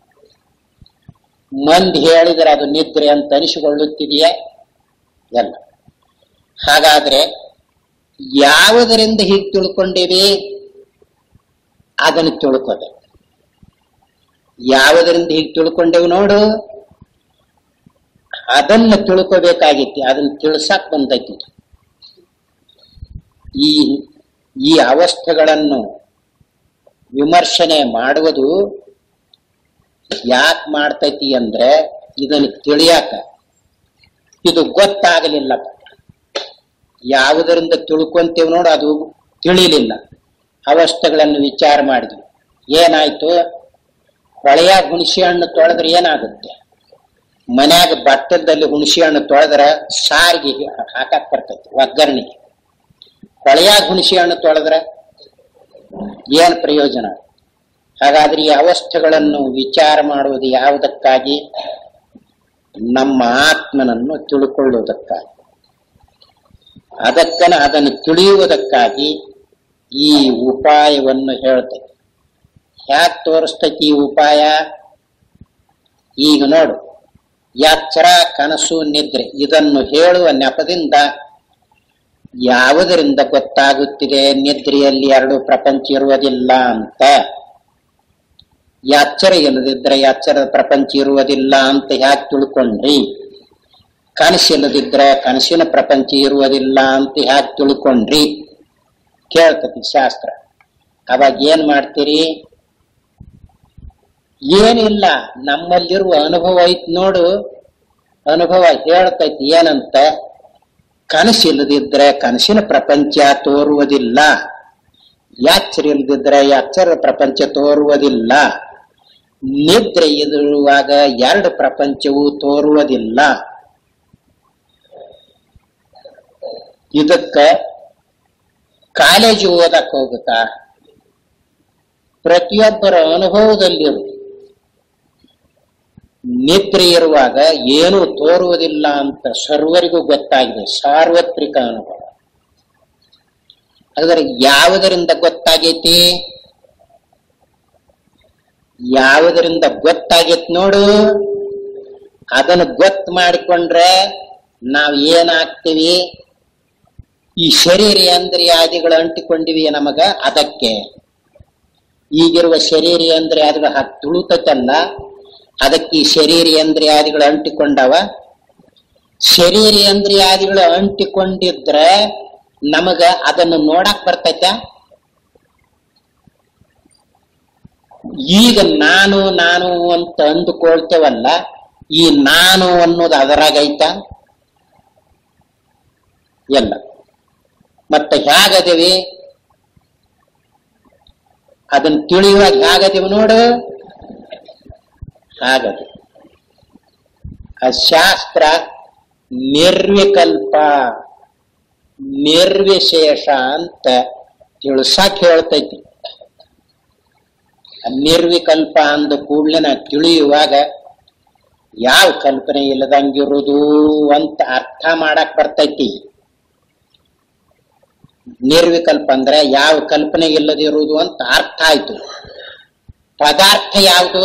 [SPEAKER 1] ಮಂದಿ ಹೇಳಿದ್ರೆ ಅದು ನಿದ್ರೆ ಅಂತ ಅನಿಸಿಕೊಳ್ಳುತ್ತಿದೆಯೇ ಎಲ್ಲ ಹಾಗಾದ್ರೆ ಯಾವುದರಿಂದ ಹೀಗೆ ತಿಳ್ಕೊಂಡೇವಿ ಅದನ್ನು ತಿಳ್ಕೋಬೇಕು ಯಾವುದರಿಂದ ಹೀಗೆ ತಿಳ್ಕೊಂಡೇವು ನೋಡು ಅದನ್ನ ತಿಳ್ಕೋಬೇಕಾಗಿತ್ತು ಅದನ್ನ ತಿಳ್ಸಕ್ ಬಂದೈತಿ ಈ ಈ ಅವಸ್ಥೆಗಳನ್ನು ವಿಮರ್ಶನೆ ಮಾಡುವುದು ಯಾಕೆ ಮಾಡ್ತೈತಿ ಅಂದ್ರೆ ಇದನ್ನು ತಿಳಿಯಾಕ ಇದು ಗೊತ್ತಾಗಲಿಲ್ಲಪ್ಪ ಯಾವುದರಿಂದ ತಿಳ್ಕೊಂತೇವ್ ನೋಡು ಅದು ತಿಳಿಲಿಲ್ಲ ಅವಸ್ಥೆಗಳನ್ನು ವಿಚಾರ ಮಾಡಿದ್ವಿ ಏನಾಯ್ತು ಹೊಳೆಯಾಗ ಹುಣಸೆ ಹಣ್ಣು ತೊಳೆದ್ರೆ ಏನಾಗುತ್ತೆ ಮನ್ಯಾಗ ಬಟ್ಟಲದಲ್ಲಿ ಹುಣಸೆ ಹಣ್ಣು ತೊಳೆದ್ರೆ ಸಾರಿಗೆ ಹಾಕಕ್ ಬರ್ತೈತಿ ಒಗ್ಗರಣೆಗೆ ಹೊಳೆಯಾಗ ಹುಣಸೆ ಹಣ್ಣು ತೊಳೆದ್ರೆ ಏನ್ ಪ್ರಯೋಜನ ಹಾಗಾದ್ರೆ ಈ ಅವಸ್ಥೆಗಳನ್ನು ವಿಚಾರ ಮಾಡುವುದು ಯಾವುದಕ್ಕಾಗಿ ನಮ್ಮ ಆತ್ಮನನ್ನು ತಿಳ್ಕೊಳ್ಳುವುದಕ್ಕಾಗಿ ಅದಕ್ಕನ ಅದನ್ನು ತಿಳಿಯುವುದಕ್ಕಾಗಿ ಈ ಉಪಾಯವನ್ನು ಹೇಳ್ತೈತಿ ಹ್ಯಾಕ್ ತೋರಿಸ್ತೈತಿ ಈ ಉಪಾಯ ಈಗ ನೋಡು ಎಚ್ಚರ ಕನಸು ನಿದ್ರೆ ಇದನ್ನು ಹೇಳುವ ನೆಪದಿಂದ ಯಾವುದರಿಂದ ಗೊತ್ತಾಗುತ್ತಿದೆ ನಿದ್ರೆಯಲ್ಲಿ ಎರಡು ಪ್ರಪಂಚ ಇರುವುದಿಲ್ಲ ಅಂತ ಎಚ್ಚರ ಇಲ್ಲದಿದ್ರೆ ಎಚ್ಚರದ ಪ್ರಪಂಚ ಇರುವುದಿಲ್ಲ ಅಂತ ಯಾಕೆ ತಿಳ್ಕೊಂಡ್ರಿ ಕನಸಿಲ್ಲದಿದ್ರೆ ಕನಸಿನ ಪ್ರಪಂಚ ಇರುವುದಿಲ್ಲ ಅಂತ ಯಾಕೆ ತಿಳ್ಕೊಂಡ್ರಿ ಕೇಳ್ತತಿ ಶಾಸ್ತ್ರ ಅವಾಗ ಏನ್ ಮಾಡ್ತೀರಿ ಏನಿಲ್ಲ ನಮ್ಮಲ್ಲಿರುವ ಅನುಭವ ಐತ್ ನೋಡು ಅನುಭವ ಹೇಳ್ತೈತಿ ಏನಂತ ಕನಸಿಲ್ಲದಿದ್ರೆ ಕನಸಿನ ಪ್ರಪಂಚ ತೋರುವುದಿಲ್ಲ ಎಚ್ಚರ ಇಲ್ಲದಿದ್ರೆ ಎಚ್ಚರ ಪ್ರಪಂಚ ತೋರುವುದಿಲ್ಲ ನಿದ್ರೆ ಇರುವಾಗ ಎರಡು ಪ್ರಪಂಚವು ತೋರುವುದಿಲ್ಲ ಇದಕ್ಕ ಕಾಲೇಜು ಓದಕ್ ಹೋಗುತ್ತಾ ಪ್ರತಿಯೊಬ್ಬರ ಅನುಭವದಲ್ಲಿರು ನಿದ್ರೆ ಇರುವಾಗ ಏನೂ ತೋರುವುದಿಲ್ಲ ಅಂತ ಸರ್ವರಿಗೂ ಗೊತ್ತಾಗಿದೆ ಸಾರ್ವತ್ರಿಕ ಅನುಭವ ಹಾಗಾದ್ರೆ ಯಾವುದರಿಂದ ಗೊತ್ತಾಗೈತಿ ಯಾವುದರಿಂದ ಗೊತ್ತಾಗೈತಿ ನೋಡು ಅದನ್ನು ಗೊತ್ತು ಮಾಡಿಕೊಂಡ್ರೆ ನಾವ್ ಏನಾಗ್ತೀವಿ ಈ ಶರೀರೇಂದ್ರಿಯಾದಿಗಳು ಅಂಟಿಕೊಂಡಿವಿ ನಮಗ ಅದಕ್ಕೆ ಈಗಿರುವ ಶರೀರೇಂದ್ರಿಯಾದಿಗಳು ಹಾಕಿ ತುಳುತಲ್ಲ ಅದಕ್ಕೆ ಈ ಶರೀರೇಂದ್ರಿಯಾದಿಗಳು ಅಂಟಿಕೊಂಡವ ಶರೀರೇಂದ್ರಿಯಾದಿಗಳು ಅಂಟಿಕೊಂಡಿದ್ರೆ ನಮಗ ಅದನ್ನು ನೋಡಕ್ ಬರ್ತೈತ ಈಗ ನಾನು ನಾನು ಅಂತ ಅಂದುಕೊಳ್ತೇವಲ್ಲ ಈ ನಾನು ಅನ್ನೋದು ಅದರಾಗೈತ ಎಲ್ಲ ಮತ್ತೆ ಹೇಗದೇವಿ ಅದನ್ನ ತಿಳಿಯುವಾಗ ಹೇಗದೇವಿ ನೋಡು ಹಾಗದೆ ಆ ಶಾಸ್ತ್ರ ನಿರ್ವಿಕಲ್ಪ ನಿರ್ವಿಶೇಷ ಅಂತ ತಿಳ್ಸಕ್ ಹೇಳ್ತೈತಿ ಆ ನಿರ್ವಿಕಲ್ಪ ಅಂದ ಕೂಡ್ಲೆ ನಾ ತಿಳಿಯುವಾಗ ಯಾವ ಕಲ್ಪನೆ ಇಲ್ಲದಂಗಿರುವುದು ಅಂತ ಅರ್ಥ ಮಾಡಕ್ ಬರ್ತೈತಿ ನಿರ್ವಿಕಲ್ಪ ಅಂದ್ರೆ ಯಾವ ಕಲ್ಪನೆ ಇಲ್ಲದಿರುವುದು ಅಂತ ಅರ್ಥ ಆಯ್ತು ಪದಾರ್ಥ ಯಾವುದು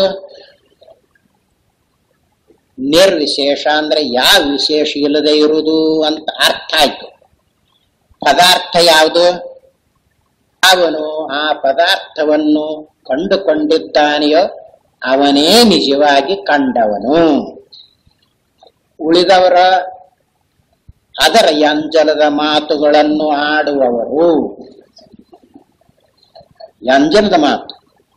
[SPEAKER 1] ನಿರ್ವಿಶೇಷ ಅಂದ್ರೆ ಯಾವ ವಿಶೇಷ ಇಲ್ಲದೆ ಇರುವುದು ಅಂತ ಅರ್ಥ ಆಯ್ತು ಪದಾರ್ಥ ಯಾವುದು ಅವನು ಆ ಪದಾರ್ಥವನ್ನು ಕಂಡುಕೊಂಡಿದ್ದಾನೆಯೋ ಅವನೇ ನಿಜವಾಗಿ ಕಂಡವನು ಉಳಿದವರ ಅದರ ಯಂಜಲದ ಮಾತುಗಳನ್ನು ಆಡುವವರು ಯಂಜಲದ ಮಾತು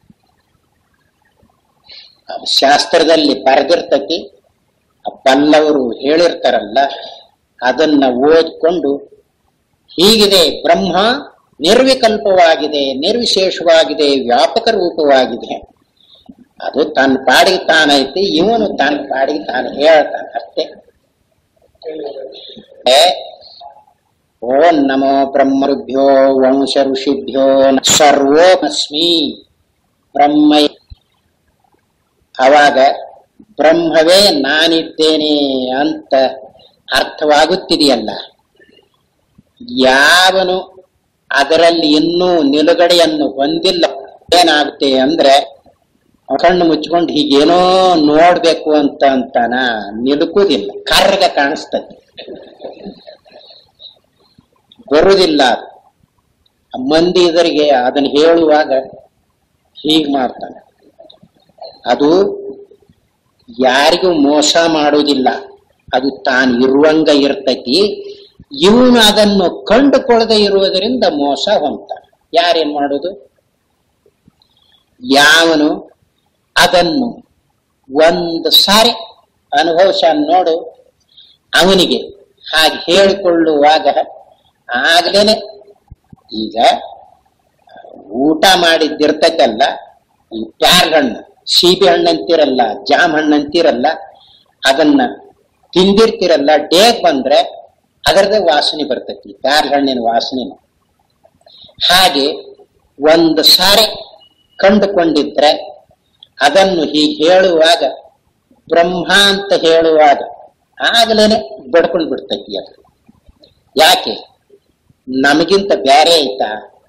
[SPEAKER 1] ಶಾಸ್ತ್ರದಲ್ಲಿ ಬರೆದಿರ್ತತಿ ಬಲ್ಲವರು ಹೇಳಿರ್ತಾರಲ್ಲ ಅದನ್ನ ಓದ್ಕೊಂಡು ಹೀಗಿದೆ ಬ್ರಹ್ಮ ನಿರ್ವಿಕಲ್ಪವಾಗಿದೆ ನಿರ್ವಿಶೇಷವಾಗಿದೆ ವ್ಯಾಪಕ ರೂಪವಾಗಿದೆ ಅದು ತನ್ನ ಪಾಡಿಗೆ ತಾನೈತಿ ಇವನು ತನ್ನ ಪಾಡಿಗೆ ತಾನು ಹೇಳ್ತಾನೆ ಅಷ್ಟೇ ಓಂ ನಮೋ ಬ್ರಹ್ಮರುಭ್ಯೋ ವಂಶ ಋಷಿಭ್ಯೋ ಸರ್ವೋಮಸ್ಮಿ ಬ್ರಹ್ಮ ಅವಾಗ ಬ್ರಹ್ಮವೇ ನಾನಿದ್ದೇನೆ ಅಂತ ಅರ್ಥವಾಗುತ್ತಿದೆಯಲ್ಲ ಯಾವನು ಅದರಲ್ಲಿ ಇನ್ನೂ ನಿಲುಗಡೆಯನ್ನು ಹೊಂದಿಲ್ಲ ಏನಾಗುತ್ತೆ ಅಂದ್ರೆ ಕಣ್ಣು ಮುಚ್ಕೊಂಡು ಹೀಗೇನೋ ನೋಡ್ಬೇಕು ಅಂತ ಅಂತಾನ ನಿಲುಕುದಿಲ್ಲ ಕರ್ಗ ಕಾಣಿಸ್ತದೆ ಬರುವುದಿಲ್ಲ ಮಂದಿ ಇದರಿಗೆ ಅದನ್ನು ಹೇಳುವಾಗ ಹೀಗ್ ಮಾಡ್ತಾನೆ ಅದು ಯಾರಿಗೂ ಮೋಸ ಮಾಡುವುದಿಲ್ಲ ಅದು ತಾನು ಇರುವಂಗ ಇರ್ತೈತಿ ಇವನು ಅದನ್ನು ಕಂಡುಕೊಳ್ಳದೆ ಇರುವುದರಿಂದ ಮೋಸ ಹೊಂತ ಯಾರೇನ್ ಮಾಡುದು ಯಾವನು ಅದನ್ನು ಒಂದು ಸಾರಿ ಅನುಭವಿಸ ನೋಡು ಅವನಿಗೆ ಹಾಗೆ ಹೇಳಿಕೊಳ್ಳುವಾಗ ಆಗ್ಲೇನೆ ಈಗ ಊಟ ಮಾಡಿದ್ದಿರ್ತೈತಲ್ಲ ಈ ಪ್ಯಾರ್ ಹಣ್ಣು ಸೀಬೆ ಹಣ್ಣು ಅಂತಿರಲ್ಲ ಜಾಮ್ ಹಣ್ಣು ಅಂತಿರಲ್ಲ ಅದನ್ನ ತಿಂದಿರ್ತಿರಲ್ಲ ಡೇಗ್ ಬಂದ್ರೆ ಅದರದೇ ವಾಸನೆ ಬರ್ತೈತಿ ಪ್ಯಾರ್ ಹಣ್ಣಿನ ವಾಸನೆ ಹಾಗೆ ಒಂದು ಸಾರಿ ಕಂಡುಕೊಂಡಿದ್ರೆ ಅದನ್ನು ಹೀಗೆ ಹೇಳುವಾಗ ಬ್ರಹ್ಮ ಅಂತ ಹೇಳುವಾಗ ಆಗಲೇನೆ ಬಡ್ಕೊಂಡು ಬಿಡ್ತೈತಿ ಅದು ಯಾಕೆ ನಮಗಿಂತ ಬ್ಯಾರೆ ಐತಾ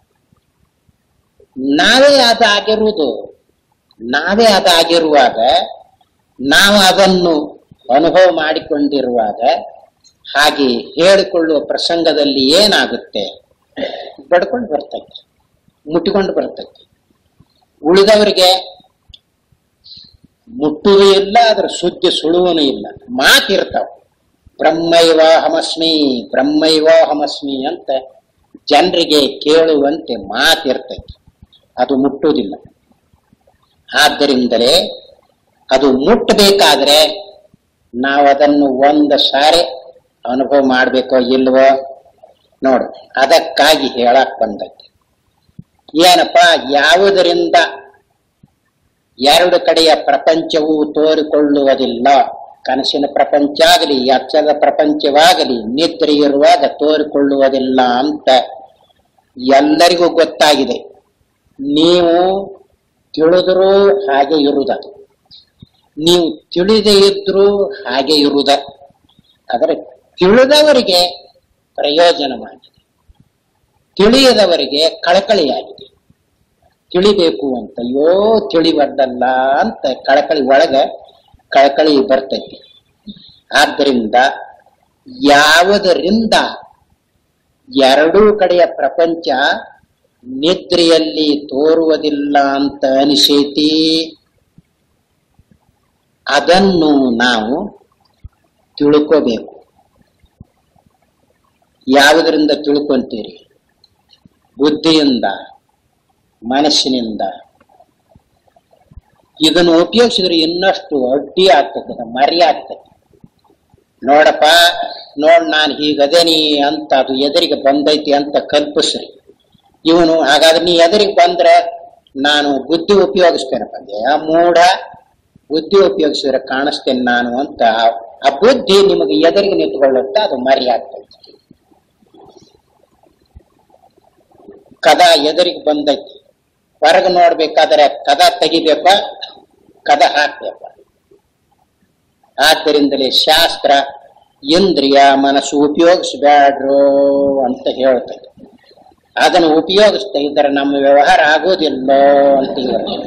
[SPEAKER 1] ನಾವೇ ಅದಾಗಿರುವುದು ನಾವೇ ಅದಾಗಿರುವಾಗ ನಾವು ಅದನ್ನು ಅನುಭವ ಮಾಡಿಕೊಂಡಿರುವಾಗ ಹಾಗೆ ಹೇಳಿಕೊಳ್ಳುವ ಪ್ರಸಂಗದಲ್ಲಿ ಏನಾಗುತ್ತೆ ಬಡ್ಕೊಂಡು ಬರ್ತೈತಿ ಮುಟ್ಟಿಕೊಂಡು ಬರ್ತೈತಿ ಉಳಿದವರಿಗೆ ಮುಟ್ಟುವುದು ಇಲ್ಲ ಅದರ ಸುದ್ದಿ ಸುಳುವನು ಇಲ್ಲ ಮಾತಿರ್ತಾವ ಬ್ರಹ್ಮೈವಾಹಮಸ್ಮಿ ಬ್ರಹ್ಮೈವಾಹಮಸ್ಮಿ ಅಂತ ಜನರಿಗೆ ಕೇಳುವಂತೆ ಮಾತಿರ್ತೈತಿ ಅದು ಮುಟ್ಟುವುದಿಲ್ಲ ಆದ್ದರಿಂದಲೇ ಅದು ಮುಟ್ಟಬೇಕಾದ್ರೆ ನಾವು ಅದನ್ನು ಒಂದು ಸಾರಿ ಅನುಭವ ಮಾಡ್ಬೇಕೋ ಇಲ್ವೋ ನೋಡು ಅದಕ್ಕಾಗಿ ಹೇಳಕ್ ಬಂದೈತಿ ಏನಪ್ಪ ಯಾವುದರಿಂದ ಎರಡು ಕಡೆಯ ಪ್ರಪಂಚವು ತೋರಿಕೊಳ್ಳುವುದಿಲ್ಲ ಕನಸಿನ ಪ್ರಪಂಚ ಆಗಲಿ ಎಚ್ಚರದ ಪ್ರಪಂಚವಾಗಲಿ ನಿದ್ರೆ ಇರುವಾಗ ತೋರಿಕೊಳ್ಳುವುದಿಲ್ಲ ಅಂತ ಎಲ್ಲರಿಗೂ ಗೊತ್ತಾಗಿದೆ ನೀವು ತಿಳಿದರೂ ಹಾಗೆ ಇರುವುದ ನೀವು ತಿಳಿದೇ ಇದ್ರೂ ಹಾಗೆ ಇರುವುದ ಆದರೆ ತಿಳಿದವರಿಗೆ ಪ್ರಯೋಜನವಾಗಿದೆ ತಿಳಿಯದವರಿಗೆ ಕಳಕಳಿಯಾಗಿದೆ ತಿಳಿಬೇಕು ಅಂತ ಅಯ್ಯೋ ತಿಳಿವದ್ದಲ್ಲ ಅಂತ ಕಳಕಳಿ ಒಳಗ ಕಳಕಳಿ ಬರ್ತೈತಿ ಆದ್ದರಿಂದ ಯಾವುದರಿಂದ ಎರಡೂ ಕಡೆಯ ಪ್ರಪಂಚ ನಿದ್ರೆಯಲ್ಲಿ ತೋರುವುದಿಲ್ಲ ಅಂತ ಅನಿಸೈತಿ ಅದನ್ನು ನಾವು ತಿಳ್ಕೋಬೇಕು ಯಾವುದರಿಂದ ತಿಳ್ಕೊಂತೀರಿ ಬುದ್ಧಿಯಿಂದ ಮನಸ್ಸಿನಿಂದ ಇದನ್ನು ಉಪಯೋಗಿಸಿದ್ರೆ ಇನ್ನಷ್ಟು ಅಡ್ಡಿ ಆಗ್ತದೆ ಮರಿ ಆಗ್ತದೆ ನೋಡಪ್ಪ ನೋಡ್ ನಾನು ಹೀಗದೇನಿ ಅಂತ ಅದು ಎದುರಿಗೆ ಬಂದೈತಿ ಅಂತ ಕಲ್ಪಿಸ್ರಿ ಇವನು ಹಾಗಾದ್ರೆ ನೀ ಎದುರಿಗೆ ಬಂದ್ರೆ ನಾನು ಬುದ್ಧಿ ಉಪಯೋಗಿಸ್ತೇನಪ್ಪ ಆ ಮೂಢ ಬುದ್ಧಿ ಉಪಯೋಗಿಸಿದ್ರೆ ಕಾಣಿಸ್ತೇನೆ ನಾನು ಅಂತ ಆ- ಆ ಬುದ್ಧಿ ನಿಮಗೆ ಎದುರಿಗೆ ನಿಂತ್ಕೊಳ್ಳುತ್ತೆ ಅದು ಮರಿ ಆಗ್ತೈತಿ ಕದ ಎದುರಿಗೆ ಬಂದೈತಿ ಹೊರಗೆ ನೋಡ್ಬೇಕಾದ್ರೆ ಕದ ತೆಗಿಬೇಕ ಕದ ಹಾಕ್ಬೇಕ ಆದ್ದರಿಂದಲೇ ಶಾಸ್ತ್ರ ಇಂದ್ರಿಯ ಮನಸ್ಸು ಉಪಯೋಗಿಸಬೇಡ್ರು ಅಂತ ಹೇಳ್ತದೆ ಅದನ್ನು ಉಪಯೋಗಿಸ್ತಾ ಇದ್ದರೆ ನಮ್ಮ ವ್ಯವಹಾರ ಆಗೋದಿಲ್ಲೋ ಅಂತ ಹೇಳ್ತಾರೆ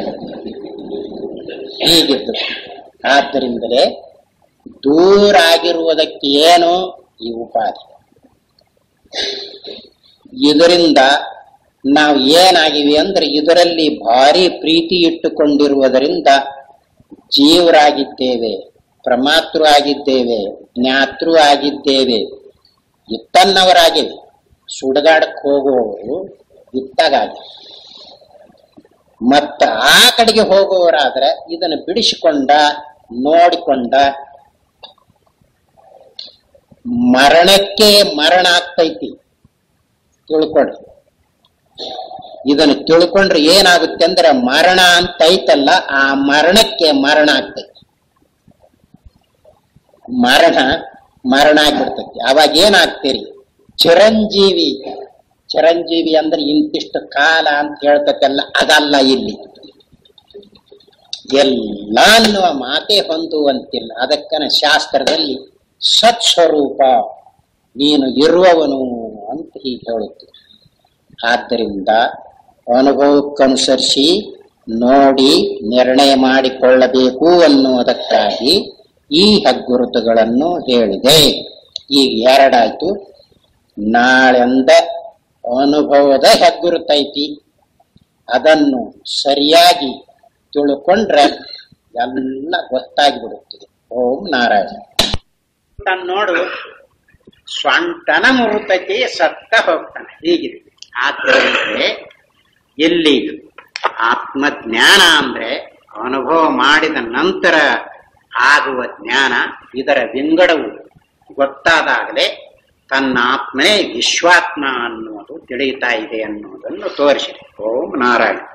[SPEAKER 1] ಹೀಗಿದ್ದು ಆದ್ದರಿಂದಲೇ ದೂರ ಆಗಿರುವುದಕ್ಕೆ ಏನು ಈ ಉಪಾಧಿ ಇದರಿಂದ ನಾವು ಏನಾಗಿವಿ ಅಂದ್ರೆ ಇದರಲ್ಲಿ ಭಾರಿ ಪ್ರೀತಿ ಇಟ್ಟುಕೊಂಡಿರುವುದರಿಂದ ಜೀವರಾಗಿದ್ದೇವೆ ಪ್ರಮಾತೃ ಆಗಿದ್ದೇವೆ ಜ್ಞಾತೃ ಆಗಿದ್ದೇವೆ ಇತ್ತನ್ನವರಾಗಿವೆ ಸುಡಗಾಡಕ್ಕೆ ಹೋಗುವವರು ಇತ್ತಾಗಾಗಿ ಮತ್ತ ಆ ಕಡೆಗೆ ಹೋಗುವವರಾದ್ರೆ ಇದನ್ನು ಬಿಡಿಸಿಕೊಂಡ ನೋಡಿಕೊಂಡ ಮರಣಕ್ಕೆ ಮರಣ ಆಗ್ತೈತಿ ತಿಳ್ಕೊಳ್ರಿ ಇದನ್ನು ತಿಳ್ಕೊಂಡ್ರೆ ಏನಾಗುತ್ತೆ ಅಂದ್ರೆ ಮರಣ ಅಂತ ಐತಲ್ಲ ಆ ಮರಣಕ್ಕೆ ಮರಣ ಆಗ್ತೈತಿ ಮರಣ ಮರಣ ಆಗ್ಬಿಡ್ತೈತಿ ಅವಾಗ ಏನಾಗ್ತೀರಿ ಚಿರಂಜೀವಿ ಚಿರಂಜೀವಿ ಅಂದ್ರೆ ಇಂತಿಷ್ಟು ಕಾಲ ಅಂತ ಹೇಳ್ತೈತಲ್ಲ ಅದಲ್ಲ ಇಲ್ಲಿ ಎಲ್ಲ ಅನ್ನುವ ಮಾತೆ ಹೊಂದುವಂತಿಲ್ಲ ಅದಕ್ಕನ ಶಾಸ್ತ್ರದಲ್ಲಿ ಸತ್ಸ್ವರೂಪ ನೀನು ಇರುವವನು ಅಂತ ಹೀಗೆ ಹೇಳುತ್ತೆ ಆದ್ದರಿಂದ ಅನುಭವಕ್ಕನುಸರಿಸಿ ನೋಡಿ ನಿರ್ಣಯ ಮಾಡಿಕೊಳ್ಳಬೇಕು ಅನ್ನುವುದಕ್ಕಾಗಿ ಈ ಹಗ್ಗುರುತುಗಳನ್ನು ಹೇಳಿದೆ ಈಗ ಎರಡಾಯ್ತು ನಾಳೆಂದ ಅನುಭವದ ಹೆಗ್ಗುರುತೈತಿ ಅದನ್ನು ಸರಿಯಾಗಿ ತಿಳ್ಕೊಂಡ್ರೆ ಎಲ್ಲ ಗೊತ್ತಾಗಿಬಿಡುತ್ತದೆ ಓಂ ನಾರಾಯಣ ತಾನ್ ನೋಡು ಸ್ವಂಟನ ಮುರುತಕ್ಕೆ ಸತ್ತ ಹೋಗ್ತಾನೆ ಹೀಗಿದೆ ಆದ್ದರಿಂದ ಇಲ್ಲಿ ಆತ್ಮಜ್ಞಾನ ಅಂದ್ರೆ ಅನುಭವ ಮಾಡಿದ ನಂತರ ಆಗುವ ಜ್ಞಾನ ಇದರ ವಿಂಗಡವು ಗೊತ್ತಾದಾಗಲೇ ತನ್ನ ಆತ್ಮನೇ ವಿಶ್ವಾತ್ಮ ಅನ್ನುವುದು ತಿಳಿಯುತ್ತಾ ಇದೆ ಅನ್ನುವುದನ್ನು ತೋರಿಸಿದೆ ಓಂ ನಾರಾಯಣ